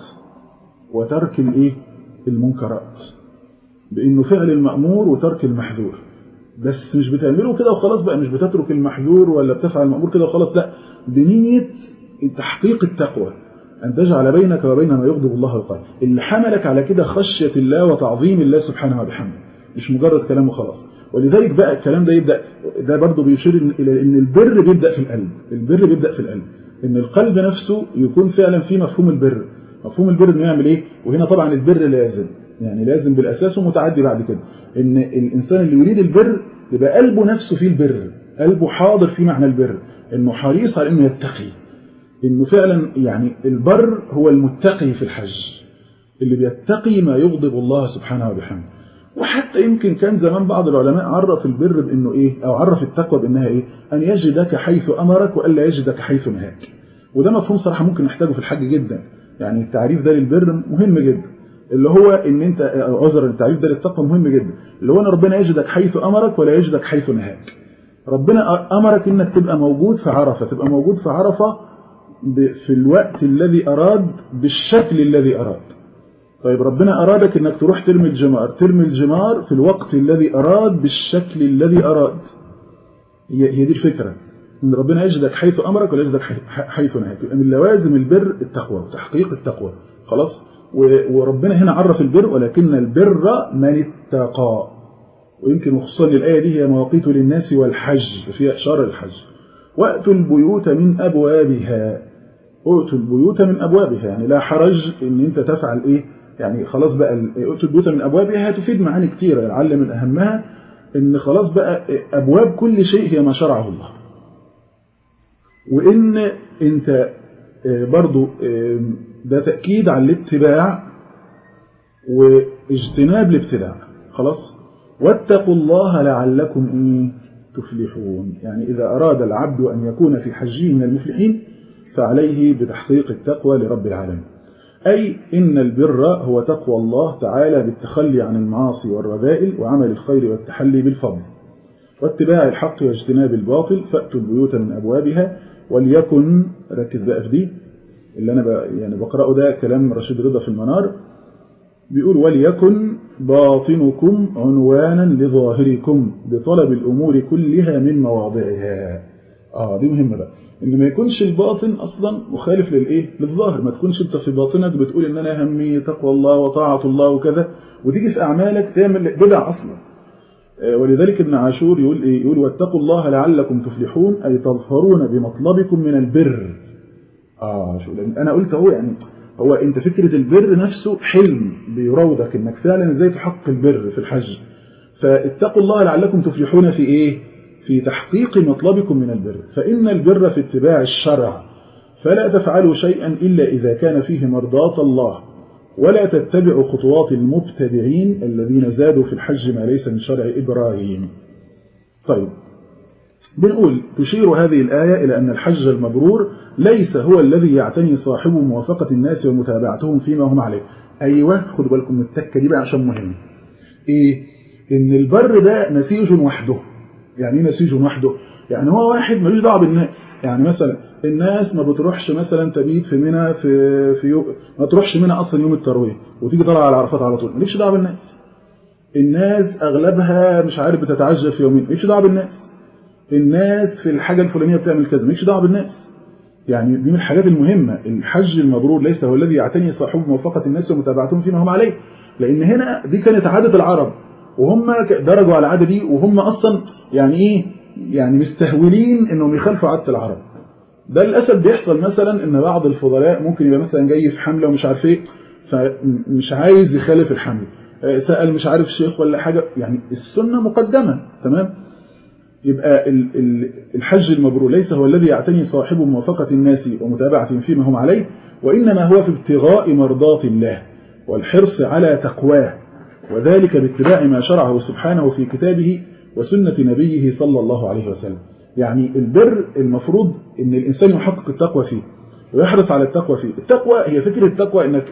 وترك الإيه المنكرات بأنه فعل المأمور وترك المحذور بس مش بتعمله كده وخلاص بقى مش بتترك المحذور ولا بتفعل المأمور كده وخلاص لا بنية تحقيق التقوى أن تجعل بينك وبين ما يغضب الله وقال اللي حملك على كده خشية الله وتعظيم الله سبحانه وبحمده مش مجرد كلام وخلاص ولذلك بقى الكلام ده يبدأ ده برضه بيشير إلى أن البر بيبدأ في القلب البر بيبدأ في القلب أن القلب نفسه يكون فعلا فيه مفهوم البر مفهوم البر انه يعمل ايه وهنا طبعا البر لازم يعني لازم بالأساس ومتعدي بعد كده إن الإنسان اللي يريد البر يبقى قلبه نفسه فيه البر قلبه حاضر في معنى البر إنه حريص على إنه يتقي إنه فعلا يعني البر هو المتقي في الحج اللي بيتقي ما يغضب الله سبحانه وبحمده وحتى يمكن كان زمان بعض العلماء عرف البر بانه ايه او عرف التقوى بانها ايه ان يجدك حيث امرك والا يجدك حيث نهاك وده مفهوم صراحه ممكن نحتاجه في الحج جدا يعني التعريف ده للبر مهم جدا اللي هو ان انت عذر التعريف ده للتقوى مهم جدا اللي هو ان ربنا يجدك حيث امرك ولا يجدك حيث نهاك ربنا امرك انك تبقى موجود في عرفه تبقى موجود في عرفه في الوقت الذي اراد بالشكل الذي اراد طيب ربنا أرادك أنك تروح ترمي الجمار ترمي الجمار في الوقت الذي أراد بالشكل الذي أراد هي دي الفكرة أن ربنا يجدك حيث أمرك ولا يجدك حيث نهاك يبقى من لوازم البر التقوى وتحقيق التقوى خلاص وربنا هنا عرف البر ولكن البر من اتقى ويمكن خصوصا الآية دي هي مواقيت للناس والحج فيها إشارة للحج وأتوا البيوت من أبوابها أتوا البيوت من أبوابها يعني لا حرج أن أنت تفعل إيه يعني خلاص بقى أتوا البيوت من أبوابها هتفيد معاني كتيرة لعل من أهمها إن خلاص بقى أبواب كل شيء هي ما شرعه الله وإن أنت برضو ده تأكيد على الاتباع واجتناب الابتداع خلاص واتقوا الله لعلكم إيه تفلحون يعني إذا أراد العبد أن يكون في حجه من المفلحين فعليه بتحقيق التقوى لرب العالمين أي إن البر هو تقوى الله تعالى بالتخلي عن المعاصي والرذائل وعمل الخير والتحلي بالفضل واتباع الحق واجتناب الباطل فأتوا البيوت من أبوابها وليكن ركز بقى في دي اللي أنا بقى يعني بقرأه ده كلام رشيد رضا في المنار بيقول وليكن باطنكم عنوانا لظاهركم بطلب الأمور كلها من مواضعها آه دي مهمة بقى ان ما يكونش الباطن اصلا مخالف للايه للظاهر ما تكونش انت في باطنك بتقول ان انا همي تقوى الله وطاعه الله وكذا وتيجي في اعمالك تعمل بدع اصلا ولذلك ابن عاشور يقول ايه يقول واتقوا الله لعلكم تفلحون اي تظفرون بمطلبكم من البر اه شو لان انا قلت اهو يعني هو انت فكره البر نفسه حلم بيراودك انك فعلا ازاي تحقق البر في الحج فاتقوا الله لعلكم تفلحون في ايه في تحقيق مطلبكم من البر فإن البر في اتباع الشرع فلا تفعلوا شيئا إلا إذا كان فيه مرضاة الله ولا تتبعوا خطوات المبتدعين الذين زادوا في الحج ما ليس من شرع إبراهيم طيب بنقول تشير هذه الآية إلى أن الحج المبرور ليس هو الذي يعتني صاحبه موافقة الناس ومتابعتهم فيما هم عليه أيوة خدوا بالكم من التكة دي بقى عشان مهم إيه إن البر ده نسيج وحده يعني ايه نسيج وحده يعني هو واحد ملوش دعوه بالناس يعني مثلا الناس ما بتروحش مثلا تبيت في منى في في يوم ما تروحش منى اصلا يوم الترويه وتيجي طالعه على عرفات على طول مالكش دعوه بالناس الناس اغلبها مش عارف بتتعجل في يومين مالكش دعوه بالناس الناس في الحاجه الفلانيه بتعمل كذا مالكش دعوه بالناس يعني دي من الحاجات المهمه الحج المبرور ليس هو الذي يعتني صاحبه موافقه الناس ومتابعتهم فيما هم عليه لان هنا دي كانت عاده العرب وهم درجوا على العاده دي وهم اصلا يعني ايه يعني مستهولين انهم يخالفوا عاده العرب ده للاسف بيحصل مثلا ان بعض الفضلاء ممكن يبقى مثلا جاي في حمله ومش عارف ايه فمش عايز يخالف الحمل سال مش عارف شيخ ولا حاجه يعني السنه مقدمه تمام يبقى الحج المبرور ليس هو الذي يعتني صاحبه موافقه الناس ومتابعتهم فيما هم عليه وانما هو في ابتغاء مرضات الله والحرص على تقواه وذلك باتباع ما شرعه سبحانه في كتابه وسنة نبيه صلى الله عليه وسلم يعني البر المفروض ان الانسان يحقق التقوى فيه ويحرص على التقوى فيه التقوى هي فكرة التقوى انك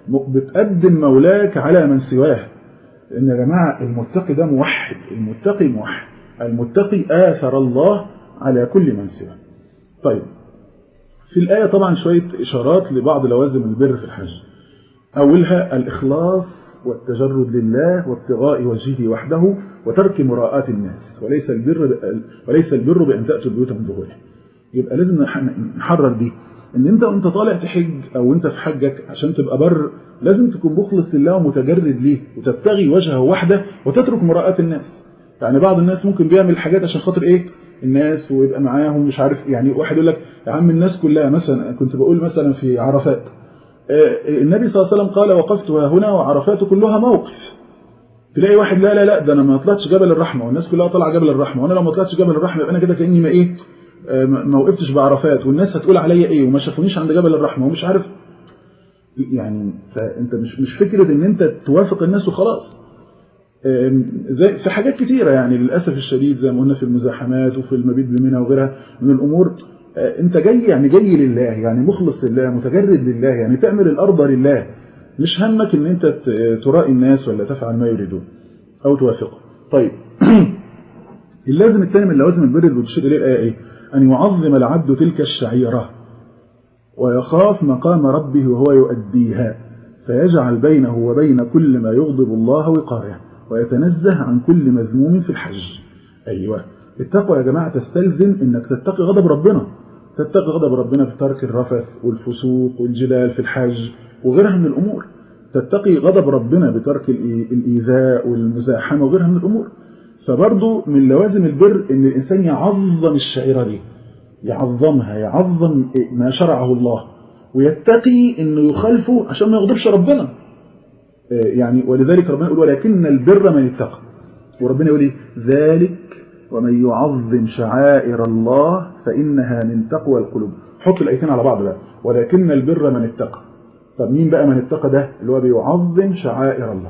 بتقدم مولاك على من سواه لان يا جماعة المتقي ده موحد المتقي موحد المتقي آثر الله على كل من سواه طيب في الآية طبعا شوية إشارات لبعض لوازم البر في الحج أولها الإخلاص والتجرد لله وابتغاء وجهه وحده وترك مراءات الناس وليس البر وليس البر بأن تأتوا البيوت من ظهورها يبقى لازم نحرر دي ان انت وانت طالع تحج او انت في حجك عشان تبقى بر لازم تكون مخلص لله ومتجرد ليه وتبتغي وجهه وحده وتترك مراءات الناس يعني بعض الناس ممكن بيعمل حاجات عشان خاطر ايه الناس ويبقى معاهم مش عارف يعني واحد يقول لك يا عم الناس كلها مثلا كنت بقول مثلا في عرفات النبي صلى الله عليه وسلم قال وقفت هنا وعرفات كلها موقف تلاقي واحد لا لا لا ده انا ما طلعتش جبل الرحمه والناس كلها طالعه جبل الرحمه وانا لو ما طلعتش جبل الرحمه يبقى انا كده كاني ما ايه ما وقفتش بعرفات والناس هتقول عليا ايه وما شافونيش عند جبل الرحمه ومش عارف يعني فانت مش مش فكره ان انت توافق الناس وخلاص زي في حاجات كتيره يعني للاسف الشديد زي ما قلنا في المزاحمات وفي المبيت بمنى وغيرها من الامور انت جاي يعني جاي لله يعني مخلص لله متجرد لله يعني تعمل الارض لله مش همك ان انت ترائي الناس ولا تفعل ما يريدون او توافقه طيب اللازم الثاني من لوازم البر اللي بتشير اليه الايه ايه ان يعظم العبد تلك الشعيره ويخاف مقام ربه وهو يؤديها فيجعل بينه وبين كل ما يغضب الله وقاية ويتنزه عن كل مذموم في الحج أيوة التقوى يا جماعة تستلزم انك تتقي غضب ربنا تتقي غضب ربنا بترك الرفث والفسوق والجدال في الحج وغيرها من الأمور تتقي غضب ربنا بترك الإيذاء والمزاحمة وغيرها من الأمور فبرضو من لوازم البر ان الإنسان يعظم الشعيرة دي يعظمها يعظم ما شرعه الله ويتقي انه يخالفه عشان ما يغضبش ربنا يعني ولذلك ربنا يقول ولكن البر من اتقى وربنا يقول ذلك ومن يعظم شعائر الله فإنها من تقوى القلوب حط الآيتين على بعض بقى ولكن البر من اتقى طب مين بقى من اتقى ده اللي هو بيعظم شعائر الله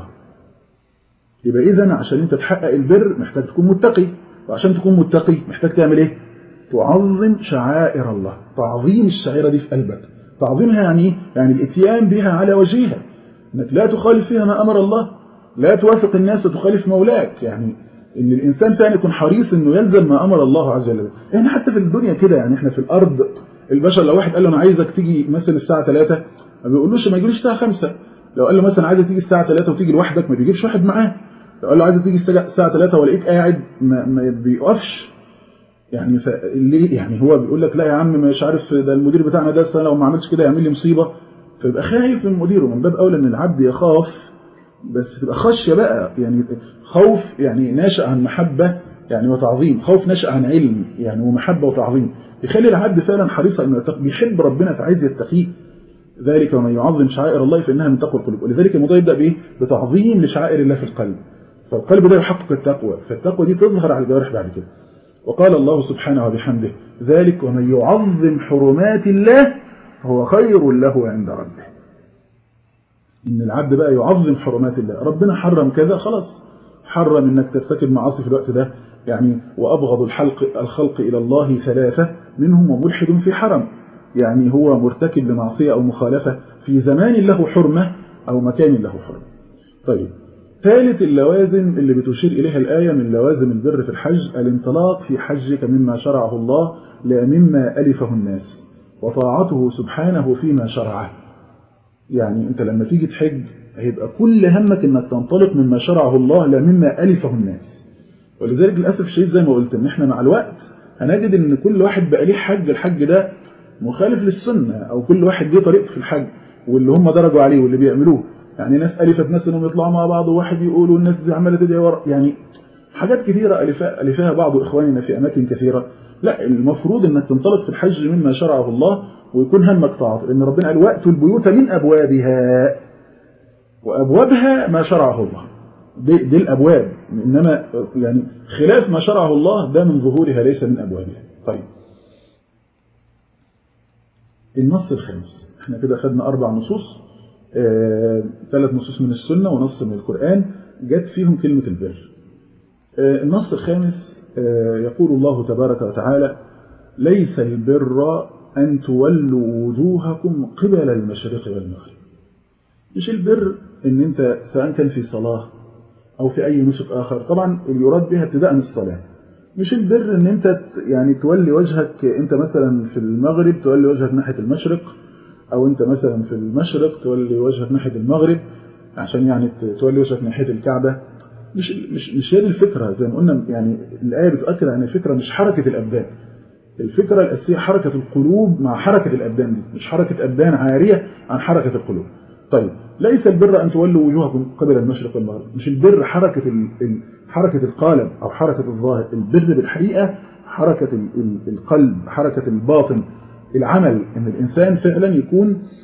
يبقى إذا عشان انت تحقق البر محتاج تكون متقي وعشان تكون متقي محتاج تعمل ايه تعظم شعائر الله تعظيم الشعيرة دي في قلبك تعظيمها يعني ايه يعني الاتيان بها على وجهها انك لا تخالف فيها ما امر الله لا توافق الناس وتخالف مولاك يعني ان الانسان فعلا يكون حريص انه يلزم ما امر الله عز وجل احنا حتى في الدنيا كده يعني احنا في الارض البشر لو واحد قال له انا عايزك تيجي مثلا الساعه 3 ما بيقولوش ما يجيش الساعه 5 لو قال له مثلا عايزك تيجي الساعه 3 وتيجي لوحدك ما بيجيبش واحد معاه لو قال له عايزك تيجي الساعه 3 والاقيك قاعد ما, ما بيقفش يعني ليه يعني هو بيقول لك لا يا عم مش عارف ده المدير بتاعنا ده لو ما عملتش كده يعمل لي مصيبه فيبقى خايف من مديره من باب اولى ان العبد يخاف بس تبقى خشيه بقى يعني خوف يعني ناشئ عن محبه يعني وتعظيم خوف ناشئ عن علم يعني ومحبه وتعظيم يخلي العبد فعلا حريصا انه يتقي بيحب ربنا فعايز يتقيه ذلك ومن يعظم شعائر الله فانها من تقوى القلوب ولذلك الموضوع يبدا بايه بتعظيم لشعائر الله في القلب فالقلب ده يحقق التقوى فالتقوى دي تظهر على الجوارح بعد كده وقال الله سبحانه وبحمده ذلك ومن يعظم حرمات الله فهو خير له عند ربه إن العبد بقى يعظم حرمات الله ربنا حرم كذا خلاص حرم إنك ترتكب معاصي في الوقت ده يعني وأبغض الحلق الخلق إلى الله ثلاثة منهم وملحد في حرم يعني هو مرتكب لمعصية أو مخالفة في زمان له حرمة أو مكان له حرمة طيب ثالث اللوازم اللي بتشير إليها الآية من لوازم البر في الحج الانطلاق في حجك مما شرعه الله لا مما ألفه الناس وطاعته سبحانه فيما شرعه يعني أنت لما تيجي تحج هيبقى كل همك أنك تنطلق مما شرعه الله لا مما ألفه الناس ولذلك للأسف الشديد زي ما قلت إن إحنا مع الوقت هنجد إن كل واحد بقى ليه حج الحج ده مخالف للسنة أو كل واحد ليه طريقته في الحج واللي هم درجوا عليه واللي بيعملوه يعني ناس ألفت ناس انهم يطلعوا مع بعض وواحد يقول والناس دي عماله تدعي ورا يعني حاجات كثيرة ألفها, ألفها بعض إخواننا في أماكن كثيرة لا المفروض أنك تنطلق في الحج مما شرعه الله ويكون همك طاعة لأن ربنا قال وأتوا البيوت من أبوابها وأبوابها ما شرعه الله دي, دي الأبواب إنما يعني خلاف ما شرعه الله ده من ظهورها ليس من أبوابها طيب النص الخامس احنا كده خدنا أربع نصوص آه، ثلاث نصوص من السنة ونص من القرآن جت فيهم كلمة البر آه، النص الخامس آه، يقول الله تبارك وتعالى ليس البر أن تولوا وجوهكم قبل المشرق والمغرب مش البر ان انت سواء كان في صلاة او في اي نسك اخر طبعا اللي يراد بها ابتداء الصلاة مش البر ان انت يعني تولي وجهك انت مثلا في المغرب تولي وجهك ناحية المشرق او انت مثلا في المشرق تولي وجهك ناحية المغرب عشان يعني تولي وجهك ناحية الكعبة مش مش مش هي دي الفكرة زي ما قلنا يعني الآية بتؤكد عن الفكرة مش حركة الأبدان الفكرة الأساسية حركة القلوب مع حركة الأبدان دي مش حركة أبدان عارية عن حركة القلوب طيب ليس البر أن تولوا وجوهكم قبل المشرق والمغرب مش البر حركة ال... حركة القالب أو حركة الظاهر البر بالحقيقة حركة القلب حركة الباطن العمل ان الانسان فعلا يكون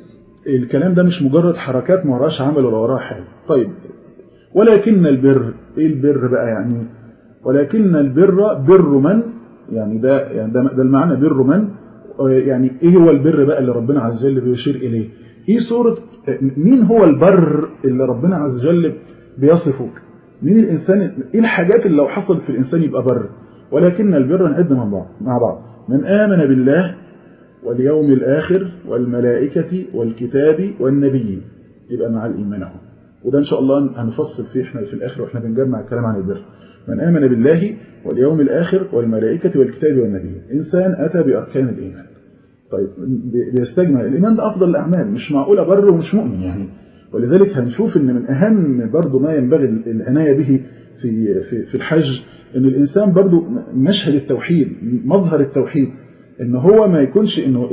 الكلام ده مش مجرد حركات ما وراش عمل ولا وراه حاجة طيب ولكن البر ايه البر بقى يعني ولكن البر بر من يعني ده يعني ده, ده المعنى بر من يعني ايه هو البر بقى اللي ربنا عز وجل بيشير اليه ايه صورة مين هو البر اللي ربنا عز وجل بيصفه مين الانسان ايه الحاجات اللي لو حصلت في الانسان يبقى بر ولكن البر نعد مع بعض مع بعض من آمن بالله واليوم الآخر والملائكة والكتاب والنبيين يبقى مع الإيمان اهو وده إن شاء الله هنفصل فيه احنا في الآخر واحنا بنجمع الكلام عن البر من آمن بالله واليوم الآخر والملائكة والكتاب والنبيين إنسان أتى بأركان الإيمان طيب بيستجمع الإيمان ده أفضل الأعمال مش معقولة بر ومش مؤمن يعني ولذلك هنشوف ان من أهم برضو ما ينبغي العناية به في, في, في الحج ان الإنسان برضو مشهد التوحيد مظهر التوحيد ان هو ما يكونش انه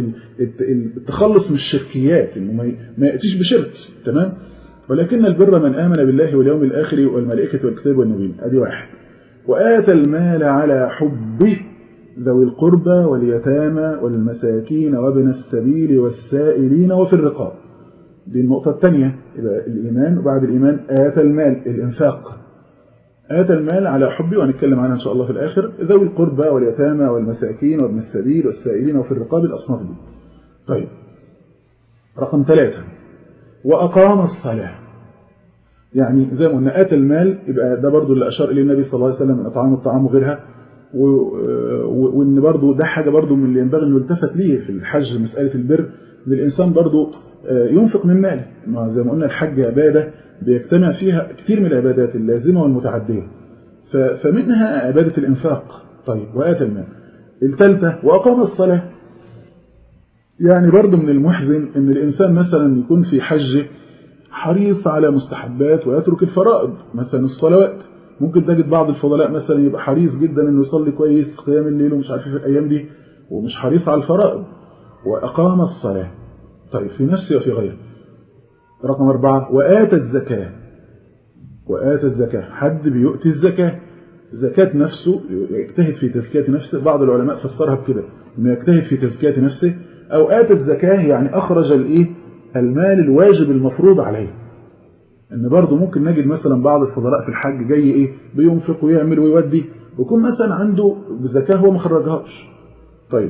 التخلص من الشركيات انه ما يأتيش بشرك تمام ولكن البر من آمن بالله واليوم الآخر والملائكة والكتاب والنبيين ادي واحد وآتى المال على حبه ذوي القربى واليتامى والمساكين وابن السبيل والسائلين وفي الرقاب دي النقطة الثانية يبقى الإيمان وبعد الإيمان آتى المال الإنفاق آتى المال على حبه وهنتكلم عنها إن شاء الله في الآخر ذوي القربى واليتامى والمساكين وابن السبيل والسائلين وفي الرقاب الأصناف دي طيب رقم ثلاثة وأقام الصلاة يعني زي ما قلنا آتى المال يبقى ده برضو اللي أشار إليه النبي صلى الله عليه وسلم من أطعام الطعام وغيرها وإن برضو ده حاجة برضو من اللي ينبغي أن يلتفت ليه في الحج مسألة البر ان الإنسان برضو ينفق من ماله ما زي ما قلنا الحج عبادة بيجتمع فيها كثير من العبادات اللازمة والمتعدية فمنها عبادة الإنفاق طيب وآتى المال الثالثة وأقام الصلاة يعني برضو من المحزن ان الإنسان مثلا يكون في حجه حريص على مستحبات ويترك الفرائض مثلا الصلوات ممكن تجد بعض الفضلاء مثلا يبقى حريص جدا انه يصلي كويس قيام الليل ومش عارف في الايام دي ومش حريص على الفرائض واقام الصلاه طيب في نفسه وفي غيره رقم أربعة وآتى الزكاة وآتى الزكاة حد بيؤتي الزكاة زكاة نفسه يجتهد في تزكية نفسه بعض العلماء فسرها بكده انه يجتهد في تزكية نفسه أو آتى الزكاة يعني أخرج الإيه المال الواجب المفروض عليه ان برضه ممكن نجد مثلا بعض الفضلاء في الحج جاي ايه بينفق ويعمل ويودي ويكون مثلا عنده زكاه هو ما خرجهاش طيب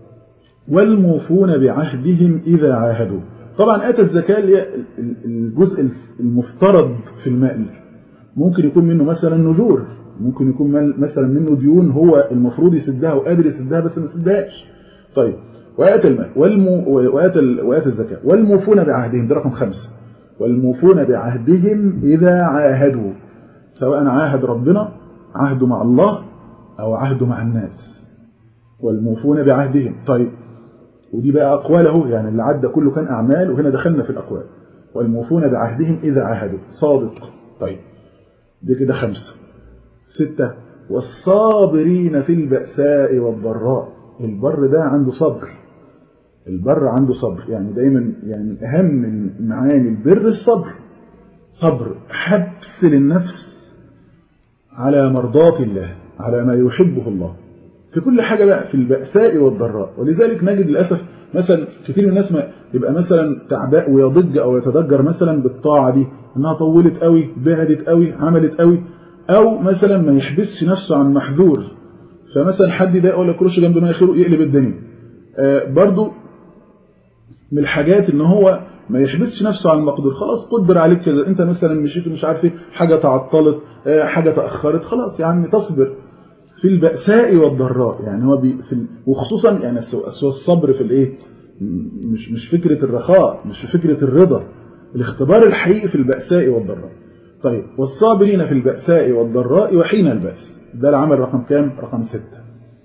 والموفون بعهدهم اذا عاهدوا طبعا اتى الزكاه اللي هي الجزء المفترض في المال ممكن يكون منه مثلا نذور ممكن يكون مثلا منه ديون هو المفروض يسدها وقادر يسدها بس ما يسدهاش طيب وآتى المال والمو وآتى وآتى الزكاه والموفون بعهدهم ده رقم خمسة والموفون بعهدهم إذا عاهدوا سواء عاهد ربنا عهده مع الله أو عهده مع الناس والموفون بعهدهم طيب ودي بقى أقواله يعني اللي عدى كله كان أعمال وهنا دخلنا في الأقوال والموفون بعهدهم إذا عاهدوا صادق طيب دي كده خمسة ستة والصابرين في البأساء والضراء البر ده عنده صبر البر عنده صبر يعني دايما يعني من أهم معاني البر الصبر صبر حبس للنفس على مرضاة الله على ما يحبه الله في كل حاجة بقى في البأساء والضراء ولذلك نجد للأسف مثلا كثير من الناس ما يبقى مثلا تعباء ويضج أو يتضجر مثلا بالطاعة دي انها طولت قوي بعدت قوي عملت قوي أو مثلا ما يحبسش نفسه عن محذور فمثلا حد ده يقول لك رش جنب ما يخيره يقلب الدنيا آه برضو من الحاجات ان هو ما يحبسش نفسه على المقدور خلاص قدر عليك كده انت مثلا مشيت مش عارف ايه حاجه تعطلت حاجه تاخرت خلاص يا عم تصبر في البأساء والضراء يعني هو بي في وخصوصا يعني الصبر في الايه مش مش فكره الرخاء مش فكره الرضا الاختبار الحقيقي في البأساء والضراء طيب والصابرين في البأساء والضراء وحين البأس ده العمل رقم كام رقم ستة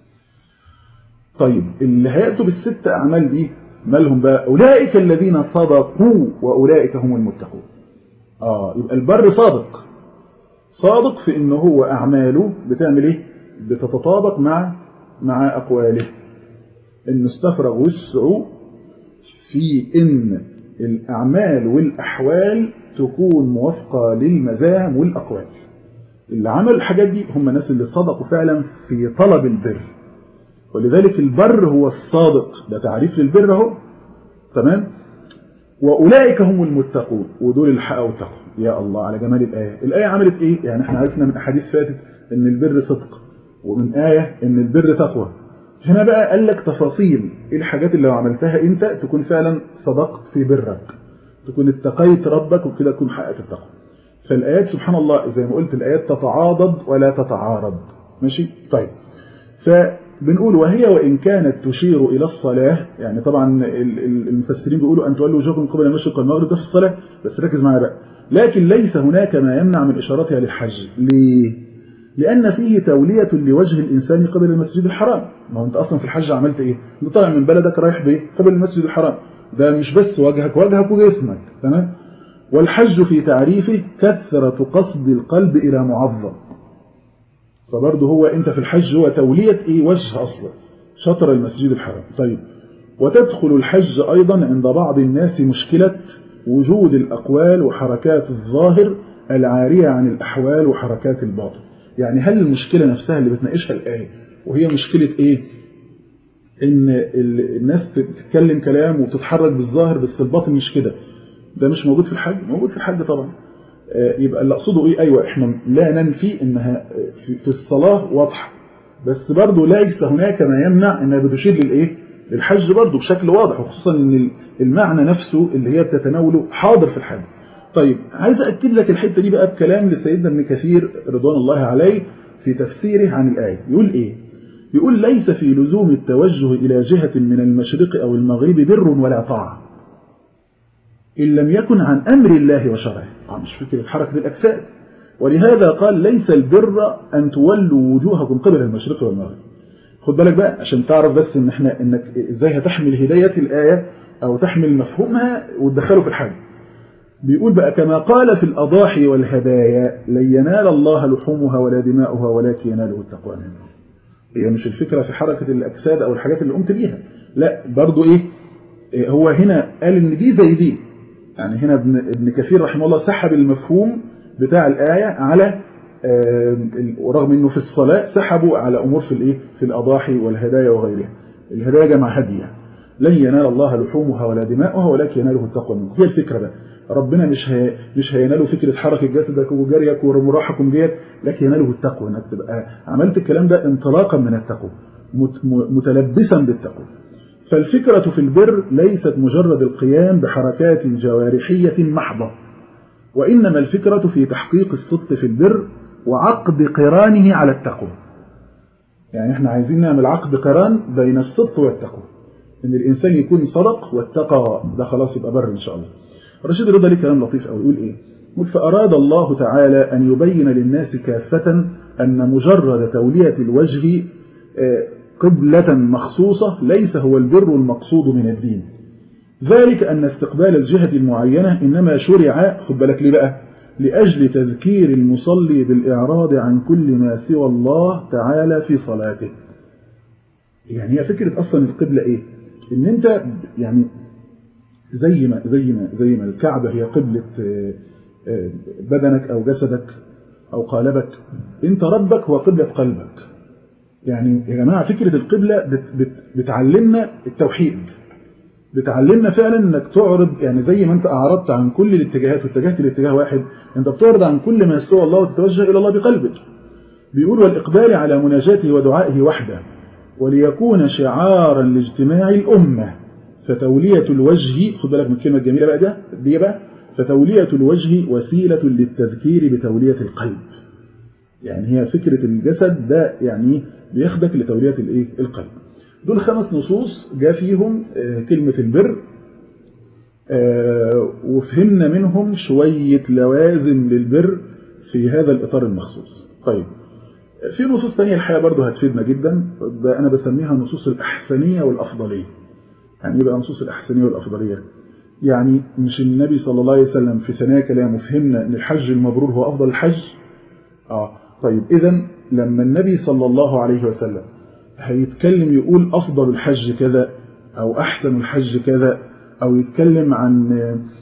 طيب اللي هيأتوا بالست أعمال دي مالهم بقى أولئك الذين صدقوا وأولئك هم المتقون آه يبقى البر صادق صادق في إنه هو أعماله بتعمل إيه بتتطابق مع مع أقواله إنه استفرغ وسعه في إن الأعمال والأحوال تكون موافقة للمزاعم والأقوال اللي عمل الحاجات دي هم الناس اللي صدقوا فعلا في طلب البر ولذلك البر هو الصادق ده تعريف للبر اهو تمام وأولئك هم المتقون ودول اللي حققوا التقوى يا الله على جمال الآية الآية عملت إيه؟ يعني احنا عرفنا من أحاديث فاتت إن البر صدق ومن آية إن البر تقوى هنا بقى قال لك تفاصيل إيه الحاجات اللي لو عملتها أنت تكون فعلا صدقت في برك تكون اتقيت ربك وكده تكون حققت التقوى فالآيات سبحان الله زي ما قلت الآيات تتعاضد ولا تتعارض ماشي طيب فبنقول وهي وإن كانت تشير إلى الصلاة يعني طبعا المفسرين بيقولوا أن تولوا وجوهكم قبل المشرق والمغرب ده في الصلاة بس ركز معايا بقى لكن ليس هناك ما يمنع من إشارتها للحج ليه؟ لأن فيه تولية لوجه الإنسان قبل المسجد الحرام ما هو أنت أصلا في الحج عملت إيه؟ أنت طالع من بلدك رايح بإيه؟ قبل المسجد الحرام ده مش بس وجهك وجهك وجسمك تمام؟ والحج في تعريفه كثرة قصد القلب إلى معظم فبرضه هو أنت في الحج هو تولية إيه وجه أصلا شطر المسجد الحرام طيب وتدخل الحج أيضا عند بعض الناس مشكلة وجود الأقوال وحركات الظاهر العارية عن الأحوال وحركات الباطن يعني هل المشكلة نفسها اللي بتناقشها الآية وهي مشكلة إيه إن الناس بتتكلم كلام وبتتحرك بالظاهر بس الباطن مش كده ده مش موجود في الحج موجود في الحج طبعا يبقى اللي أقصده إيه أيوة إحنا لا ننفي إنها في الصلاة واضحة بس برضه ليس هناك ما يمنع إنها بتشير للإيه للحج برضه بشكل واضح وخصوصا إن المعنى نفسه اللي هي بتتناوله حاضر في الحج طيب عايز أكد لك الحتة دي بقى بكلام لسيدنا ابن كثير رضوان الله عليه في تفسيره عن الآية يقول إيه يقول ليس في لزوم التوجه إلى جهة من المشرق أو المغرب بر ولا طاعة إن لم يكن عن أمر الله وشرعه مش فكرة حركة الأجساد ولهذا قال ليس البر أن تولوا وجوهكم قبل المشرق والمغرب خد بالك بقى عشان تعرف بس إن إحنا إنك إزاي هتحمل هداية الآية أو تحمل مفهومها وتدخله في الحاجة بيقول بقى كما قال في الأضاحي والهدايا لن ينال الله لحومها ولا دماؤها ولكن يناله التقوى منه هي مش الفكرة في حركة الأجساد أو الحاجات اللي قمت بيها لا برضو إيه هو هنا قال إن دي زي دي يعني هنا ابن, ابن كثير رحمه الله سحب المفهوم بتاع الآية على ورغم انه في الصلاة سحبوا على امور في الايه في الاضاحي والهدايا وغيرها الهدايا جمع هدية لن ينال الله لحومها ولا دماؤها ولكن يناله التقوى منكم هي الفكرة بقى ربنا مش هي مش هيناله فكرة حركة جسدك وجريك ومراحكم ديت لكن يناله التقوى انك تبقى عملت الكلام ده انطلاقا من التقوى متلبسا بالتقوى فالفكرة في البر ليست مجرد القيام بحركات جوارحية محضة وإنما الفكرة في تحقيق الصدق في البر وعقد قرانه على التقوى يعني احنا عايزين نعمل عقد قران بين الصدق والتقوى ان الانسان يكون صدق واتقى ده خلاص يبقى بر ان شاء الله رشيد رضا ليه كلام لطيف قوي يقول ايه يقول فاراد الله تعالى ان يبين للناس كافة ان مجرد تولية الوجه قبلة مخصوصة ليس هو البر المقصود من الدين ذلك أن استقبال الجهة المعينة إنما شرع خد بالك ليه بقى لأجل تذكير المصلي بالإعراض عن كل ما سوى الله تعالى في صلاته يعني هي فكرة أصلا القبلة إيه إن أنت يعني زي ما زي ما زي ما الكعبة هي قبلة بدنك أو جسدك أو قالبك أنت ربك هو قبلة قلبك يعني يا جماعة فكرة القبلة بت بت بتعلمنا التوحيد بتعلمنا فعلا انك تعرض يعني زي ما انت اعرضت عن كل الاتجاهات واتجهت لاتجاه واحد انت بتعرض عن كل ما سوى الله وتتوجه الى الله بقلبك بيقول والاقبال على مناجاته ودعائه وحده وليكون شعارا لاجتماع الامه فتوليه الوجه خد بالك من الكلمه الجميله بقى ده دي بقى فتوليه الوجه وسيله للتذكير بتوليه القلب يعني هي فكره الجسد ده يعني بياخدك لتوليه الايه القلب دول خمس نصوص جاء فيهم كلمة البر وفهمنا منهم شوية لوازم للبر في هذا الإطار المخصوص طيب في نصوص تانية الحقيقة برضه هتفيدنا جدا أنا بسميها نصوص الأحسنية والأفضلية يعني إيه بقى نصوص الأحسنية والأفضلية يعني مش النبي صلى الله عليه وسلم في ثنايا كلامه فهمنا أن الحج المبرور هو أفضل الحج آه طيب إذا لما النبي صلى الله عليه وسلم هيتكلم يقول أفضل الحج كذا أو أحسن الحج كذا أو يتكلم عن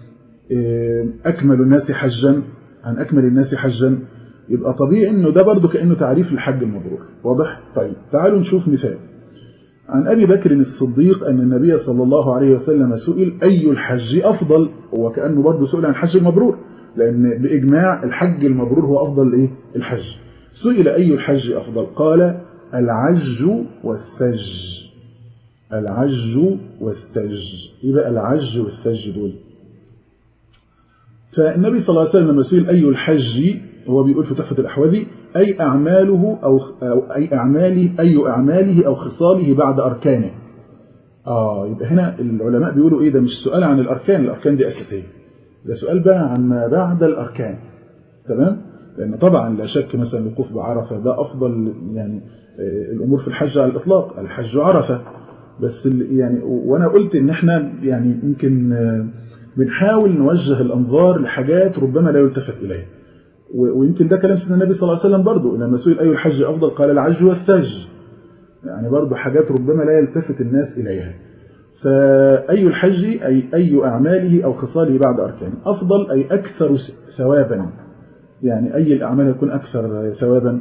أكمل الناس حجا عن أكمل الناس حجا يبقى طبيعي أنه ده برضه كأنه تعريف الحج المبرور واضح؟ طيب تعالوا نشوف مثال عن أبي بكر الصديق أن النبي صلى الله عليه وسلم سئل أي الحج أفضل وكأنه برضه سئل عن الحج المبرور لأن بإجماع الحج المبرور هو أفضل إيه؟ الحج سئل أي الحج أفضل قال العج والثج العج والثج يبقى العج والثج دول فالنبي صلى الله عليه وسلم لما سئل أي الحج هو بيقول في تحفة الأحوذي أي أعماله أو, أو أي أعماله أي أعماله أو خصاله بعد أركانه آه يبقى هنا العلماء بيقولوا إيه ده مش سؤال عن الأركان الأركان دي أساسية ده سؤال بقى عن ما بعد الأركان تمام لأن طبعا لا شك مثلا الوقوف بعرفة ده أفضل يعني الأمور في الحج على الإطلاق الحج عرفة بس يعني وأنا قلت إن إحنا يعني يمكن بنحاول نوجه الأنظار لحاجات ربما لا يلتفت إليها ويمكن ده كلام سيدنا النبي صلى الله عليه وسلم برضه لما سئل أي الحج أفضل قال العج والثج يعني برضه حاجات ربما لا يلتفت الناس إليها فأي الحج أي أي أعماله أو خصاله بعد أركانه أفضل أي أكثر ثوابا يعني أي الأعمال يكون أكثر ثوابا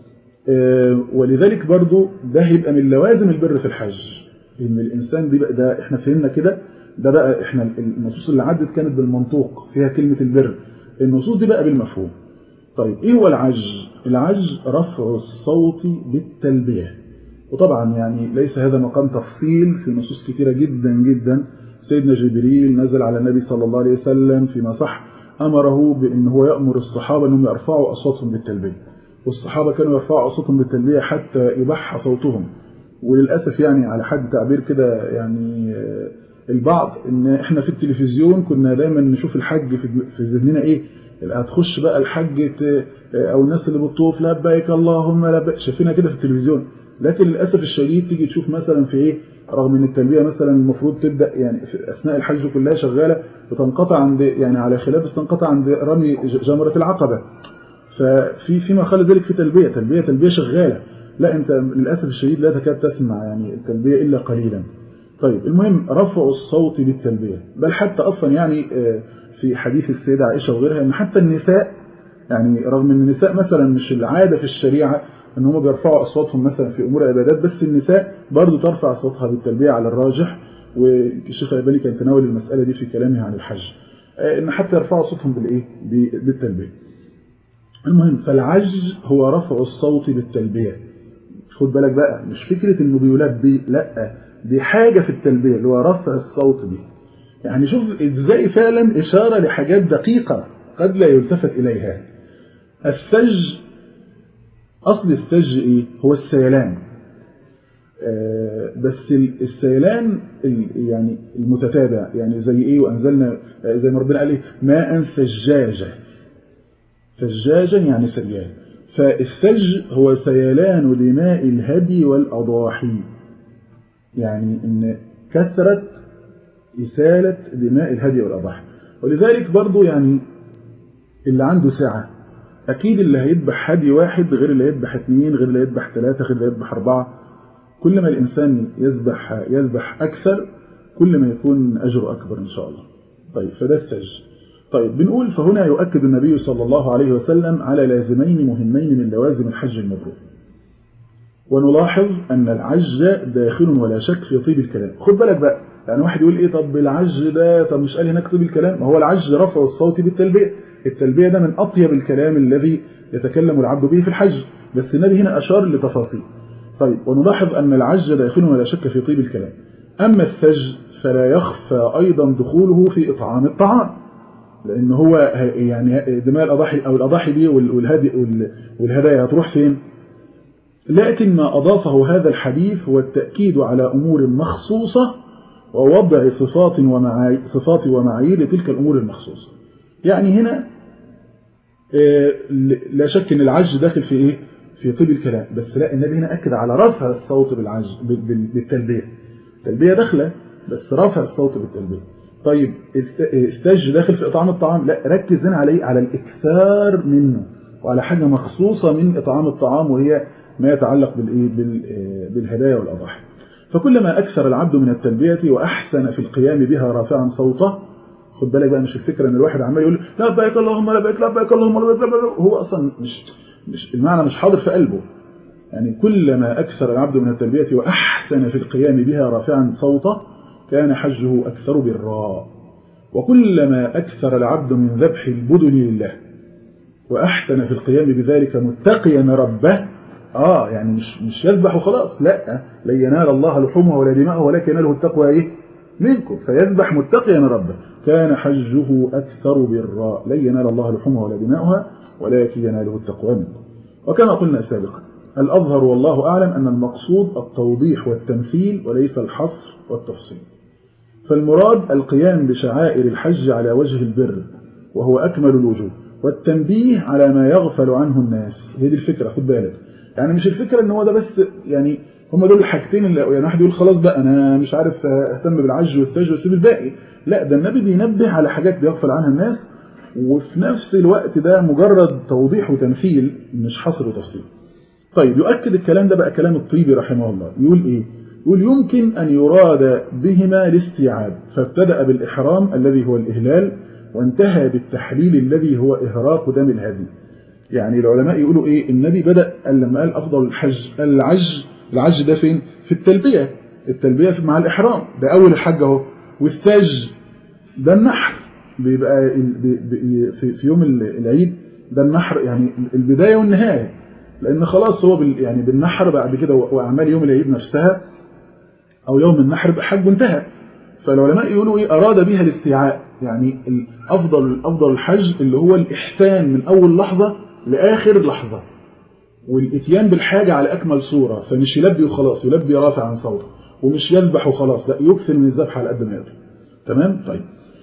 ولذلك برضه ده هيبقى من لوازم البر في الحج إن الإنسان دي بقى ده إحنا فهمنا كده ده بقى إحنا النصوص اللي عدت كانت بالمنطوق فيها كلمة البر النصوص دي بقى بالمفهوم طيب إيه هو العج العج رفع الصوت بالتلبية وطبعا يعني ليس هذا مقام تفصيل في نصوص كثيرة جدا جدا سيدنا جبريل نزل على النبي صلى الله عليه وسلم فيما صح أمره بأن هو يأمر الصحابة أنهم يرفعوا أصواتهم بالتلبية والصحابة كانوا يرفعوا أصواتهم بالتلبية حتى يبح صوتهم وللأسف يعني على حد تعبير كده يعني البعض ان احنا في التلفزيون كنا دايما نشوف الحج في ذهننا ايه هتخش بقى الحج او الناس اللي بتطوف لبيك اللهم لبيك شايفينها كده في التلفزيون لكن للاسف الشديد تيجي تشوف مثلا في ايه رغم ان التلبيه مثلا المفروض تبدا يعني في اثناء الحج كلها شغاله بتنقطع عند يعني على خلاف تنقطع عند رمي جمره العقبه ففي فيما خلى ذلك في تلبيه تلبيه تلبيه شغاله لا انت للاسف الشديد لا تكاد تسمع يعني التلبيه الا قليلا طيب المهم رفع الصوت بالتلبيه بل حتى اصلا يعني في حديث السيدة عائشة وغيرها ان حتى النساء يعني رغم ان النساء مثلا مش العادة في الشريعة ان هم بيرفعوا اصواتهم مثلا في امور العبادات بس النساء برضو ترفع صوتها بالتلبية على الراجح والشيخ الألباني كان تناول المسألة دي في كلامه عن الحج ان حتى يرفعوا صوتهم بالايه بالتلبية المهم فالعج هو رفع الصوت بالتلبية خد بالك بقى مش فكرة انه بيلبي لا دي حاجة في التلبية اللي هو رفع الصوت دي يعني شوف ازاي فعلا إشارة لحاجات دقيقة قد لا يلتفت إليها السج أصل السج إيه؟ هو السيلان آه بس السيلان يعني المتتابع يعني زي إيه وأنزلنا زي ما ربنا قال إيه ماء ثجاجة ثجاجا يعني سريان فالثج هو سيلان لماء الهدي والأضاحي يعني إن كثرة إسالة دماء الهدي والأضاحي ولذلك برضو يعني اللي عنده سعة أكيد اللي هيذبح هدي واحد غير اللي يذبح اثنين غير اللي يذبح ثلاثة غير اللي يذبح أربعة كل ما الإنسان يذبح يذبح أكثر كل ما يكون أجره أكبر إن شاء الله طيب فده السج طيب بنقول فهنا يؤكد النبي صلى الله عليه وسلم على لازمين مهمين من لوازم الحج المبرور ونلاحظ أن العج داخل ولا شك في طيب الكلام خد بالك بقى يعني واحد يقول ايه طب العج ده طب مش قال هناك طيب الكلام ما هو العج رفع الصوت بالتلبية التلبية ده من أطيب الكلام الذي يتكلم العبد به في الحج بس النبي هنا أشار لتفاصيل طيب ونلاحظ أن العج داخل ولا شك في طيب الكلام أما الثج فلا يخفى أيضا دخوله في إطعام الطعام لأن هو يعني دماء الأضاحي أو الأضاحي دي والهدي والهدايا هتروح فين لكن ما أضافه هذا الحديث هو التأكيد على أمور مخصوصة ووضع صفات ومعايير صفات ومعايير لتلك الأمور المخصوصة يعني هنا لا شك أن العج داخل في إيه في طب الكلام بس لا النبي هنا أكد على رفع الصوت بالعج بالتلبية التلبية داخلة بس رفع الصوت بالتلبية طيب استج داخل في إطعام الطعام لا ركز هنا عليه على الإكثار منه وعلى حاجة مخصوصة من إطعام الطعام وهي ما يتعلق بالإيه بالهدايا والأضاحي فكلما أكثر العبد من التلبية وأحسن في القيام بها رافعا صوته خد بالك بقى مش الفكرة ان الواحد عمال يقول لبيك اللهم لبيك لبيك اللهم لبيك لبيك هو اصلا مش مش المعنى مش حاضر في قلبه يعني كلما أكثر العبد من التلبية وأحسن في القيام بها رافعا صوته كان حجه أكثر بالراء وكلما أكثر العبد من ذبح البدن لله وأحسن في القيام بذلك متقيا ربه آه يعني مش, مش يذبح خلاص لا لن ينال الله لحومه ولا دماءه ولكن يناله التقوى إيه منكم فيذبح متقيا ربه كان حجه أكثر بالراء لن ينال الله لحومه ولا دماؤها ولكن يناله التقوى منكم وكما قلنا سابقا الأظهر والله أعلم أن المقصود التوضيح والتمثيل وليس الحصر والتفصيل فالمراد القيام بشعائر الحج على وجه البر وهو أكمل الوجوه والتنبيه على ما يغفل عنه الناس هي دي الفكرة خد بالك يعني مش الفكرة ان هو ده بس يعني هم دول الحاجتين اللي يعني واحد يقول خلاص بقى انا مش عارف اهتم بالعج والثلج واسيب الباقي لا ده النبي بينبه على حاجات بيغفل عنها الناس وفي نفس الوقت ده مجرد توضيح وتمثيل مش حصر وتفصيل طيب يؤكد الكلام ده بقى كلام الطيبي رحمه الله يقول ايه يقول يمكن أن يراد بهما الاستيعاب فابتدأ بالإحرام الذي هو الإهلال وانتهى بالتحليل الذي هو إهراق دم الهدي يعني العلماء يقولوا إيه النبي بدأ لما قال أفضل الحج العج العج ده فين في التلبية التلبية مع الإحرام ده أول الحج اهو والثاج ده النحر بيبقى في يوم العيد ده النحر يعني البداية والنهاية لأن خلاص هو يعني بالنحر بعد كده وأعمال يوم العيد نفسها أو يوم النحر بحج انتهى فالعلماء يقولوا إيه أراد بها الاستيعاء يعني الأفضل أفضل الحج اللي هو الإحسان من أول لحظة لآخر لحظة والإتيان بالحاجة على أكمل صورة فمش يلبي وخلاص يلبي رافع عن صوته ومش يذبح وخلاص لا يكثر من الذبح على قد ما يقدر تمام طيب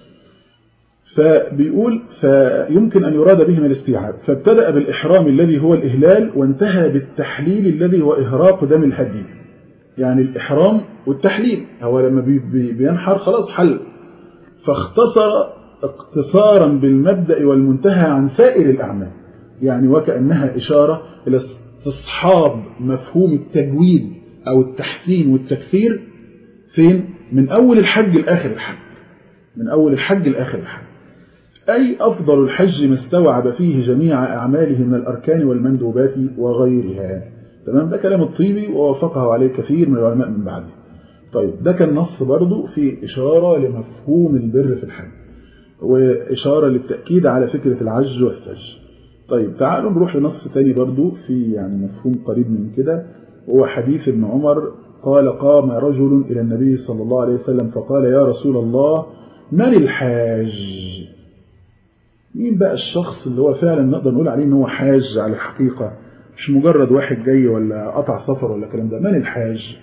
فبيقول فيمكن أن يراد بهما الاستيعاب فابتدأ بالإحرام الذي هو الإهلال وانتهى بالتحليل الذي هو إهراق دم الهدي يعني الإحرام والتحليل هو لما بي بي بينحر خلاص حل فاختصر اقتصارا بالمبدأ والمنتهى عن سائر الأعمال يعني وكأنها إشارة إلى استصحاب مفهوم التجويد أو التحسين والتكثير فين من أول الحج لآخر الحج من أول الحج لآخر الحج أي أفضل الحج ما استوعب فيه جميع أعماله من الأركان والمندوبات وغيرها تمام ده كلام الطيبي ووافقه عليه كثير من العلماء من بعده طيب ده كان نص برضو في إشارة لمفهوم البر في الحج وإشارة للتأكيد على فكرة العج والثج طيب تعالوا نروح لنص تاني برضو في يعني مفهوم قريب من كده هو حديث ابن عمر قال قام رجل إلى النبي صلى الله عليه وسلم فقال يا رسول الله من الحاج مين بقى الشخص اللي هو فعلا نقدر نقول عليه ان هو حاج على الحقيقة مش مجرد واحد جاي ولا قطع سفر ولا الكلام ده من الحاج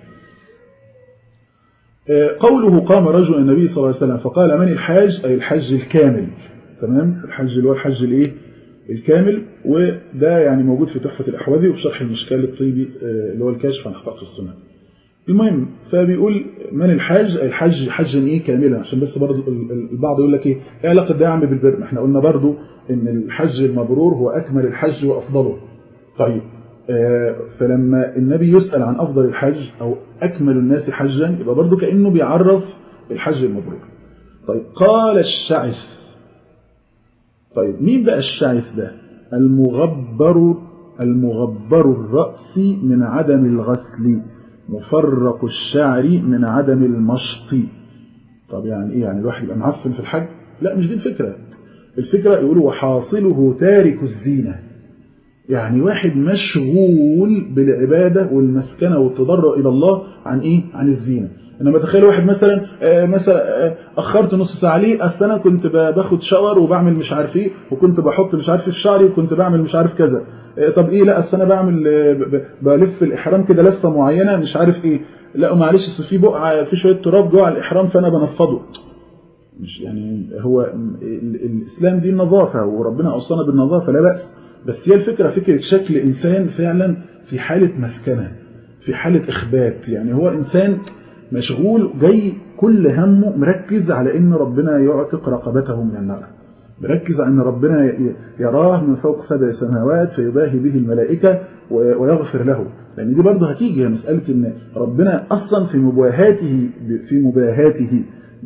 قوله قام رجل النبي صلى الله عليه وسلم فقال من الحاج أي الحج الكامل تمام الحج اللي هو الحج الايه الكامل وده يعني موجود في تحفة الأحوذي وفي شرح المشكال الطيبي اللي هو الكاشف عن حقائق السنة المهم فبيقول من الحاج أي الحج حجا ايه كاملا عشان بس برضه البعض يقول لك ايه ايه علاقه ده يا عم بالبر ما احنا قلنا برضه ان الحج المبرور هو اكمل الحج وافضله طيب آه فلما النبي يسأل عن افضل الحج او اكمل الناس حجا يبقى برضه كانه بيعرف الحج المبرور طيب قال الشعث طيب مين بقى الشعث ده المغبر المغبر الرأس من عدم الغسل مفرق الشعر من عدم المشط طب يعني ايه يعني الواحد يبقى معفن في الحج لا مش دي الفكرة الفكرة يقولوا وحاصله تارك الزينة يعني واحد مشغول بالعبادة والمسكنة والتضرع إلى الله عن إيه؟ عن الزينة انما تخيل واحد مثلا آه مثلا آه اخرت نص ساعه ليه اصل انا كنت باخد شاور وبعمل مش عارف ايه وكنت بحط مش عارف في شعري وكنت بعمل مش عارف كذا آه طب ايه لا اصل انا بعمل بلف الاحرام كده لفه معينه مش عارف ايه لا معلش اصل في بقعه في شويه تراب جوه على الاحرام فانا بنفضه مش يعني هو الاسلام دي النظافه وربنا اوصانا بالنظافه لا باس بس هي الفكره فكره شكل انسان فعلا في حاله مسكنه في حاله اخبات يعني هو انسان مشغول جاي كل همه مركز على ان ربنا يعتق رقبته من النار مركز على ان ربنا يراه من فوق سبع سماوات فيباهي به الملائكة ويغفر له لان دي برضه هتيجي مسألة ان ربنا اصلا في مباهاته في مباهاته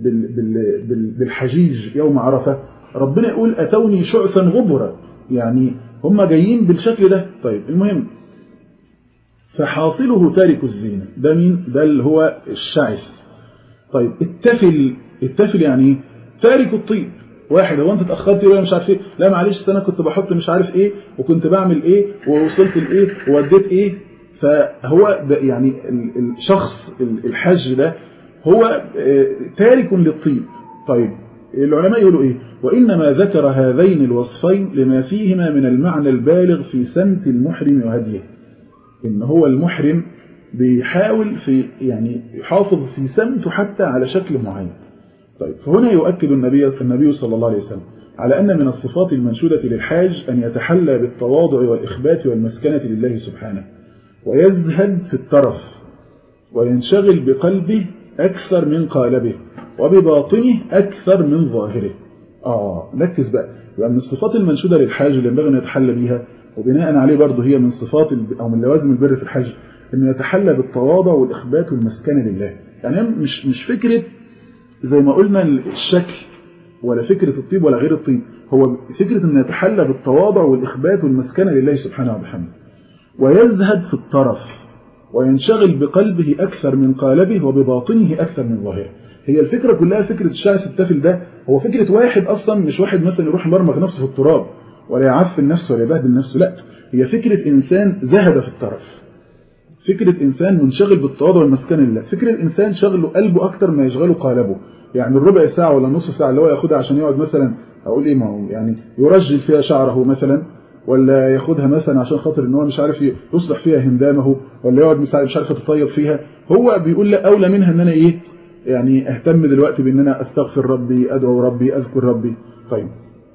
بالحجيج يوم عرفة ربنا يقول اتوني شعثا غبرا يعني هم جايين بالشكل ده طيب المهم فحاصله تارك الزينة ده مين ده اللي هو الشعث طيب التفل التفل يعني ايه تارك الطيب واحد هو انت اتاخرت يقول مش عارف ايه لا معلش انا كنت بحط مش عارف ايه وكنت بعمل ايه ووصلت لايه ووديت ايه فهو يعني الشخص الحج ده هو تارك للطيب طيب العلماء يقولوا ايه وانما ذكر هذين الوصفين لما فيهما من المعنى البالغ في سمت المحرم وهديه ان هو المحرم بيحاول في يعني يحافظ في سمته حتى على شكل معين طيب فهنا يؤكد النبي النبي صلى الله عليه وسلم على أن من الصفات المنشودة للحاج أن يتحلى بالتواضع والإخبات والمسكنة لله سبحانه ويزهد في الترف وينشغل بقلبه أكثر من قالبه وبباطنه أكثر من ظاهره آه ركز بقى يبقى من الصفات المنشودة للحاج اللي ينبغي أن يتحلى بها وبناء عليه برضه هي من صفات أو من لوازم البر في الحج أنه يتحلى بالتواضع والإخبات والمسكنة لله يعني مش مش فكرة زي ما قلنا الشكل ولا فكرة الطيب ولا غير الطيب هو فكرة أن يتحلى بالتواضع والإخبات والمسكنة لله سبحانه وبحمده ويزهد في الطرف وينشغل بقلبه أكثر من قالبه وبباطنه أكثر من ظاهره هي الفكرة كلها فكرة الشعث التافل ده هو فكرة واحد أصلا مش واحد مثلا يروح مرمغ نفسه في التراب ولا يعفن نفسه ولا يبهدل نفسه لا هي فكرة إنسان زهد في الطرف فكرة إنسان منشغل بالتواضع والمسكن لله فكرة إنسان شغله قلبه أكتر ما يشغله قالبه يعني الربع ساعة ولا نص ساعة اللي هو ياخدها عشان يقعد مثلا أقول إيه ما هو يعني يرجل فيها شعره مثلا ولا ياخدها مثلا عشان خاطر ان هو مش عارف يصلح فيها هندامه ولا يقعد مش عارف يتطيب فيها هو بيقول لا أولى منها ان انا ايه يعني اهتم دلوقتي بان انا استغفر ربي ادعو ربي اذكر ربي طيب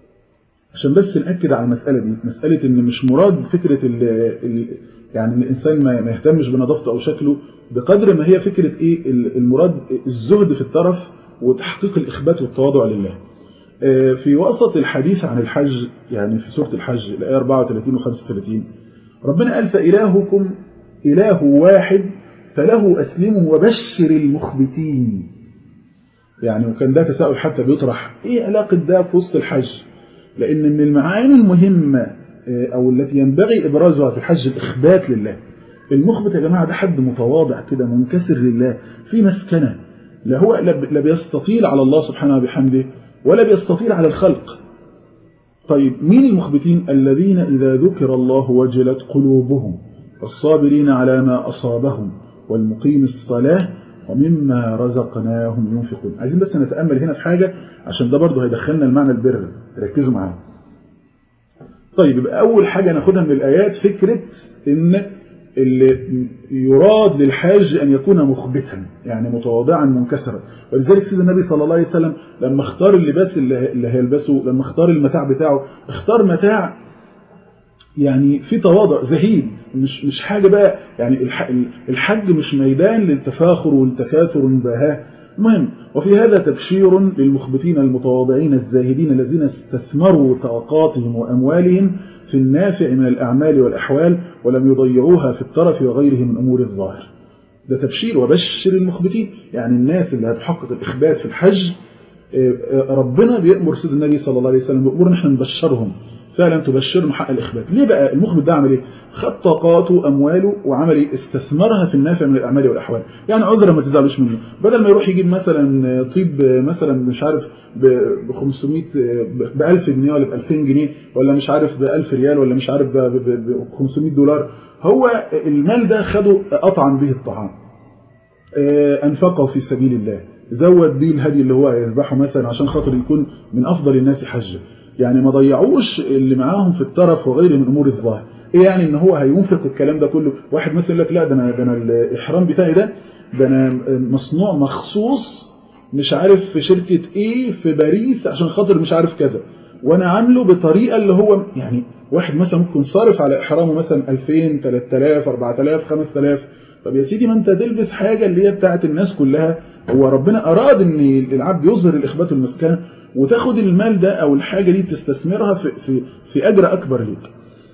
عشان بس نأكد على المسألة دي مسألة ان مش مراد فكرة ال ال يعني الإنسان ما يهتمش بنظافته أو شكله بقدر ما هي فكرة إيه المراد الزهد في الطرف وتحقيق الإخبات والتواضع لله في وسط الحديث عن الحج يعني في سورة الحج الآية 34 و 35 ربنا قال فإلهكم إله واحد فله أسلموا وبشر المخبتين يعني وكان ده تساؤل حتى بيطرح إيه علاقة ده في وسط الحج لأن من المعاني المهمة أو التي ينبغي إبرازها في الحج الإخبات لله المخبت يا جماعة ده حد متواضع كده منكسر لله في مسكنة لا هو لا بيستطيل على الله سبحانه وبحمده ولا بيستطيل على الخلق طيب مين المخبتين الذين إذا ذكر الله وجلت قلوبهم والصابرين على ما أصابهم والمقيم الصلاة ومما رزقناهم ينفقون عايزين بس نتأمل هنا في حاجة عشان ده برضه هيدخلنا المعنى البر ركزوا معايا طيب يبقى أول حاجة ناخدها من الآيات فكرة إن اللي يراد للحاج أن يكون مخبتا يعني متواضعا منكسرا ولذلك سيد النبي صلى الله عليه وسلم لما اختار اللباس اللي هيلبسه لما اختار المتاع بتاعه اختار متاع يعني في تواضع زهيد مش مش حاجة بقى يعني الحج مش ميدان للتفاخر والتكاثر والمباهاة المهم وفي هذا تبشير للمخبتين المتواضعين الزاهدين الذين استثمروا طاقاتهم وأموالهم في النافع من الأعمال والأحوال ولم يضيعوها في الترف وغيره من أمور الظاهر ده تبشير وبشر المخبتين يعني الناس اللي هتحقق الإخبات في الحج ربنا بيأمر سيد النبي صلى الله عليه وسلم بيأمرنا احنا نبشرهم فعلا تبشرهم حق الإخبات ليه بقى المخبت ده عمل ايه خد طاقاته أمواله وعمل ايه استثمرها في النافع من الأعمال والأحوال يعني عذرا ما تزعلوش منه بدل ما يروح يجيب مثلا طيب مثلا مش عارف ب 500 ب 1000 جنيه ولا ب 2000 جنيه ولا مش عارف ب 1000 ريال ولا مش عارف ب 500 دولار هو المال ده خده أطعم به الطعام أنفقه في سبيل الله زود بيه الهدي اللي هو يذبحه مثلا عشان خاطر يكون من أفضل الناس حجة يعني ما ضيعوش اللي معاهم في الترف وغيره من أمور الظاهر ايه يعني ان هو هينفق الكلام ده كله واحد مثلا يقول لك لا ده انا ده انا الاحرام بتاعي ده ده انا مصنوع مخصوص مش عارف في شركة ايه في باريس عشان خاطر مش عارف كذا وانا عامله بطريقة اللي هو يعني واحد مثلا ممكن صارف على احرامه مثلا 2000 3000 4000 5000 طب يا سيدي ما انت تلبس حاجة اللي هي بتاعت الناس كلها هو ربنا اراد ان العبد يظهر الاخبات والمسكنة وتاخد المال ده او الحاجة دي تستثمرها في, في, في اجر اكبر ليك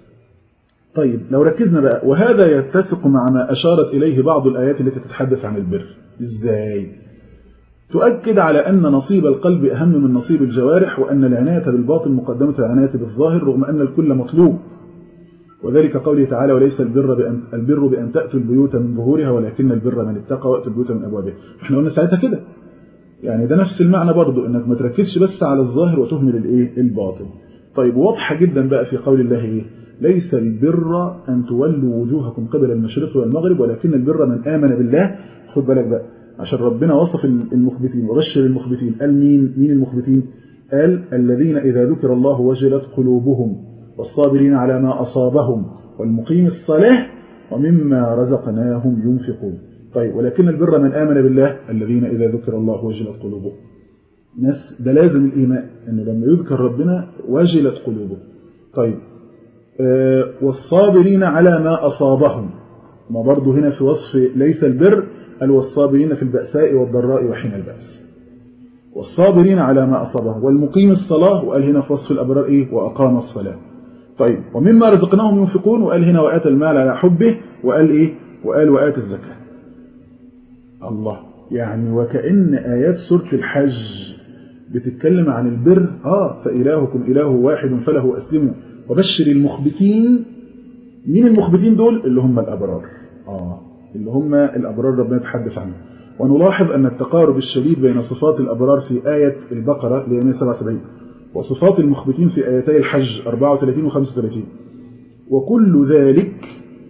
طيب لو ركزنا بقى وهذا يتسق مع ما أشارت إليه بعض الآيات التي تتحدث عن البر إزاي؟ تؤكد على أن نصيب القلب أهم من نصيب الجوارح وأن العناية بالباطن مقدمة العناية بالظاهر رغم أن الكل مطلوب وذلك قوله تعالى وليس البر بأن, البر بأن تأتوا البيوت من ظهورها ولكن البر من اتقى وأتوا البيوت من أبوابها احنا قلنا ساعتها كده يعني ده نفس المعنى برضو انك ما تركزش بس على الظاهر وتهمل الايه الباطن طيب واضحة جدا بقى في قول الله ايه ليس البر أن تولوا وجوهكم قبل المشرق والمغرب ولكن البر من آمن بالله خد بالك بقى عشان ربنا وصف المخبتين وبشر المخبتين قال مين مين المخبتين قال الذين إذا ذكر الله وجلت قلوبهم والصابرين على ما أصابهم والمقيم الصلاة ومما رزقناهم ينفقون طيب ولكن البر من آمن بالله الذين إذا ذكر الله وجلت قلوبهم ناس ده لازم الإيمان أن لما يذكر ربنا وجلت قلوبهم طيب آه والصابرين على ما أصابهم ما برضو هنا في وصف ليس البر قال والصابرين في البأساء والضراء وحين البأس والصابرين على ما أصابهم والمقيم الصلاة وقال هنا في وصف الأبرار إيه وأقام الصلاة طيب ومما رزقناهم ينفقون وقال هنا وآت المال على حبه وقال إيه وقال وآت الزكاة الله يعني وكأن آيات سورة الحج بتتكلم عن البر آه فإلهكم إله واحد فله أسلموا وبشر المخبتين مين المخبتين دول اللي هم الأبرار آه اللي هم الأبرار ربنا يتحدث عنهم ونلاحظ أن التقارب الشديد بين صفات الأبرار في آية البقرة اللي هي 177 وصفات المخبتين في آيتي الحج 34 و 35 وكل ذلك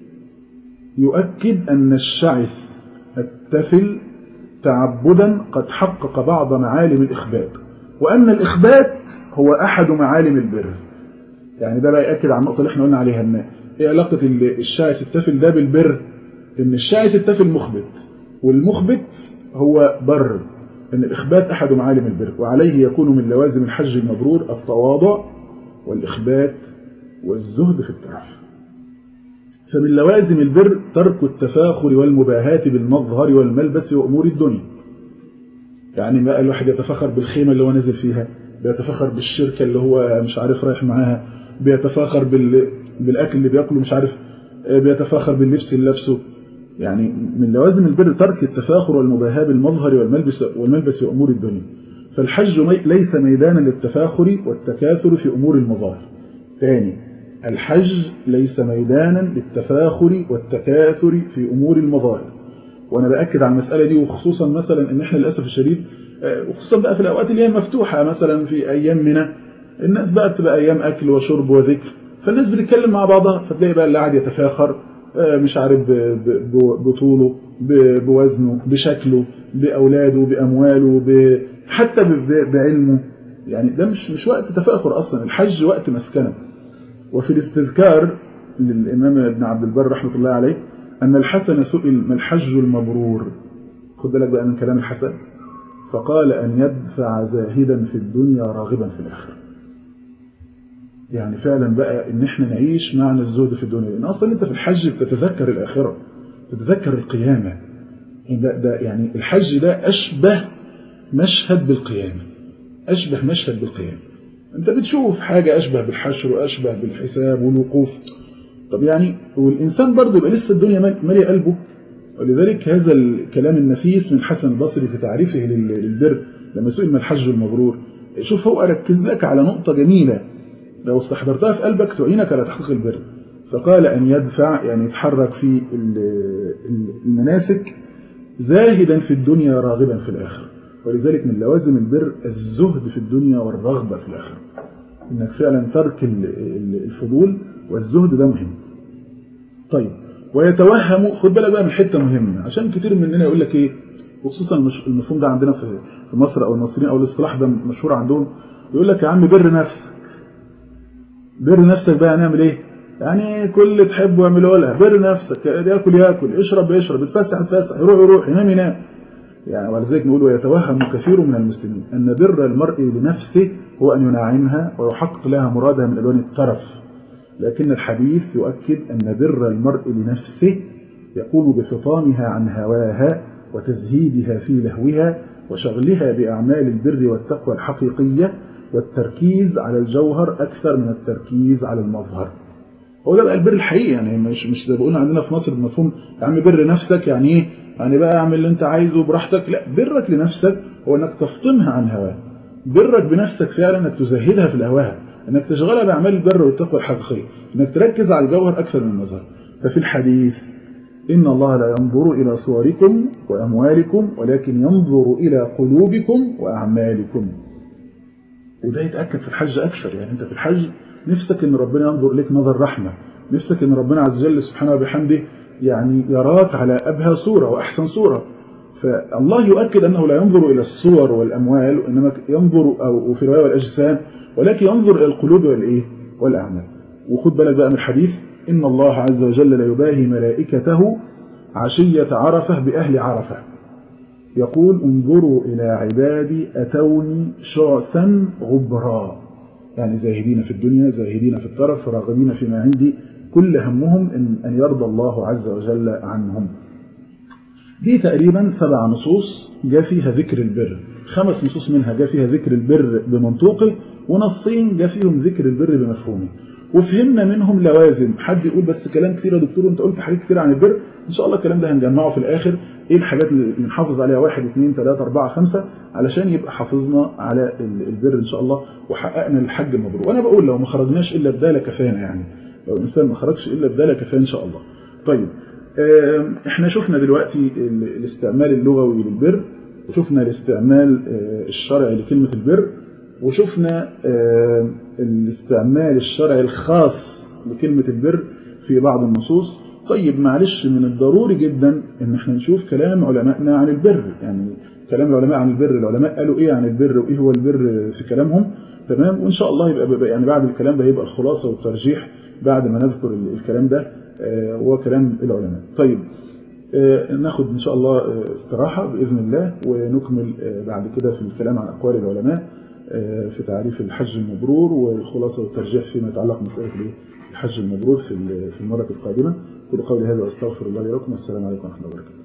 يؤكد أن الشعث التفل تعبدا قد حقق بعض معالم الإخبات وأن الإخبات هو أحد معالم البر يعني ده بقى يأكد على النقطة اللي احنا قلنا عليها ان ايه علاقة الشاعث التفل ده بالبر ان الشاعث التفل مخبت والمخبت هو بر ان الإخبات أحد معالم البر وعليه يكون من لوازم الحج المبرور التواضع والإخبات والزهد في الترف فمن لوازم البر ترك التفاخر والمباهاة بالمظهر والملبس وأمور الدنيا يعني ما الواحد يتفخر بالخيمة اللي هو نزل فيها بيتفخر بالشركة اللي هو مش عارف رايح معاها بيتفاخر بال... بالأكل اللي بيأكله مش عارف بيتفاخر باللبس اللي لابسه يعني من لوازم البر ترك التفاخر والمباهاة بالمظهر والملبس والملبس في أمور الدنيا فالحج ليس ميدانا للتفاخر والتكاثر في أمور المظاهر ثاني الحج ليس ميدانا للتفاخر والتكاثر في أمور المظاهر وأنا بأكد على المسألة دي وخصوصا مثلا إن إحنا للأسف الشديد وخصوصا بقى في الأوقات اللي هي مفتوحة مثلا في أيامنا الناس بقى بتبقى أيام أكل وشرب وذكر فالناس بتتكلم مع بعضها فتلاقي بقى اللي قاعد يتفاخر مش عارف بطوله بوزنه بشكله بأولاده بأمواله حتى بعلمه يعني ده مش مش وقت تفاخر أصلا الحج وقت مسكنه وفي الاستذكار للإمام ابن عبد البر رحمة الله عليه أن الحسن سئل ما الحج المبرور خد بالك بقى من كلام الحسن فقال أن يدفع زاهدا في الدنيا راغبا في الآخرة يعني فعلا بقى ان احنا نعيش معنى الزهد في الدنيا لان اصلا انت في الحج بتتذكر الاخره تتذكر القيامه ده, ده يعني الحج ده اشبه مشهد بالقيامه اشبه مشهد بالقيامه انت بتشوف حاجه اشبه بالحشر واشبه بالحساب والوقوف طب يعني والانسان برضه يبقى لسه الدنيا ماليه قلبه ولذلك هذا الكلام النفيس من حسن البصري في تعريفه للبر لما سئل ما الحج المبرور شوف هو ركز لك على نقطه جميله لو استحضرتها في قلبك تعينك على تحقيق البر فقال أن يدفع يعني يتحرك في المناسك زاهدا في الدنيا راغبا في الآخرة ولذلك من لوازم البر الزهد في الدنيا والرغبة في الآخرة إنك فعلا ترك الفضول والزهد ده مهم طيب ويتوهم خد بالك بقى من حتة مهمة عشان كتير مننا يقول لك ايه وخصوصا المفهوم ده عندنا في في مصر او المصريين او الاصطلاح ده مشهور عندهم يقول لك يا عم بر نفسك بر نفسك بقى هنعمل ايه يعني كل اللي تحبه اعمله لها بر نفسك ياكل ياكل اشرب يشرب يتفسح يتفسح يروح يروح ينام ينام يعني ولذلك نقول ويتوهم كثير من المسلمين ان بر المرء لنفسه هو ان ينعمها ويحقق لها مرادها من الوان الترف لكن الحديث يؤكد ان بر المرء لنفسه يكون بفطامها عن هواها وتزهيدها في لهوها وشغلها باعمال البر والتقوى الحقيقيه والتركيز على الجوهر أكثر من التركيز على المظهر هو ده بقى البر الحقيقي يعني مش مش زي بقولنا عندنا في مصر بمفهوم يا عم بر نفسك يعني ايه يعني بقى اعمل اللي انت عايزه براحتك لا برك لنفسك هو انك تفطمها عن هواها برك بنفسك فعلا انك تزهدها في الهواها انك تشغلها باعمال البر والتقوى الحقيقيه انك تركز على الجوهر اكثر من المظهر ففي الحديث ان الله لا ينظر الى صوركم واموالكم ولكن ينظر الى قلوبكم واعمالكم وده يتاكد في الحج اكثر يعني انت في الحج نفسك ان ربنا ينظر لك نظر رحمه نفسك ان ربنا عز وجل سبحانه وبحمده يعني يراك على ابهى صوره واحسن صوره فالله يؤكد أنه لا ينظر إلى الصور والأموال وإنما ينظر أو في رواية والأجسام ولكن ينظر إلى القلوب والإيه والأعمال وخد بالك بقى من الحديث إن الله عز وجل لا يباهي ملائكته عشية عرفة بأهل عرفة يقول انظروا إلى عبادي أتوني شعثا غبرا يعني زاهدين في الدنيا زاهدين في الطرف راغبين فيما عندي كل همهم إن, أن يرضى الله عز وجل عنهم دي تقريبا سبع نصوص جاء فيها ذكر البر خمس نصوص منها جاء فيها ذكر البر بمنطوقه ونصين جاء فيهم ذكر البر بمفهومه وفهمنا منهم لوازم حد يقول بس كلام كتير يا دكتور انت قلت حاجات كتير عن البر ان شاء الله الكلام ده هنجمعه في الاخر ايه الحاجات اللي نحافظ عليها واحد اثنين ثلاثة أربعة خمسة علشان يبقى حافظنا على البر ان شاء الله وحققنا الحج المبرور وانا بقول لو ما خرجناش الا بده لكفانا يعني لو الانسان ما خرجش الا بده لكفانا ان شاء الله طيب احنا شفنا دلوقتي الاستعمال اللغوي للبر وشفنا الاستعمال الشرعي لكلمة البر وشفنا الاستعمال الشرعي الخاص لكلمة البر في بعض النصوص طيب معلش من الضروري جدا ان احنا نشوف كلام علمائنا عن البر يعني كلام العلماء عن البر العلماء قالوا ايه عن البر وايه هو البر في كلامهم تمام وان شاء الله يبقى يعني بعد الكلام ده يبقى الخلاصة والترجيح بعد ما نذكر الكلام ده هو كلام العلماء طيب ناخد إن شاء الله استراحة بإذن الله ونكمل بعد كده في الكلام عن أقوال العلماء في تعريف الحج المبرور والخلاصة والترجيح فيما يتعلق بمسألة الحج المبرور في المرة القادمة كل قولي هذا أستغفر الله لكم والسلام عليكم ورحمة الله وبركاته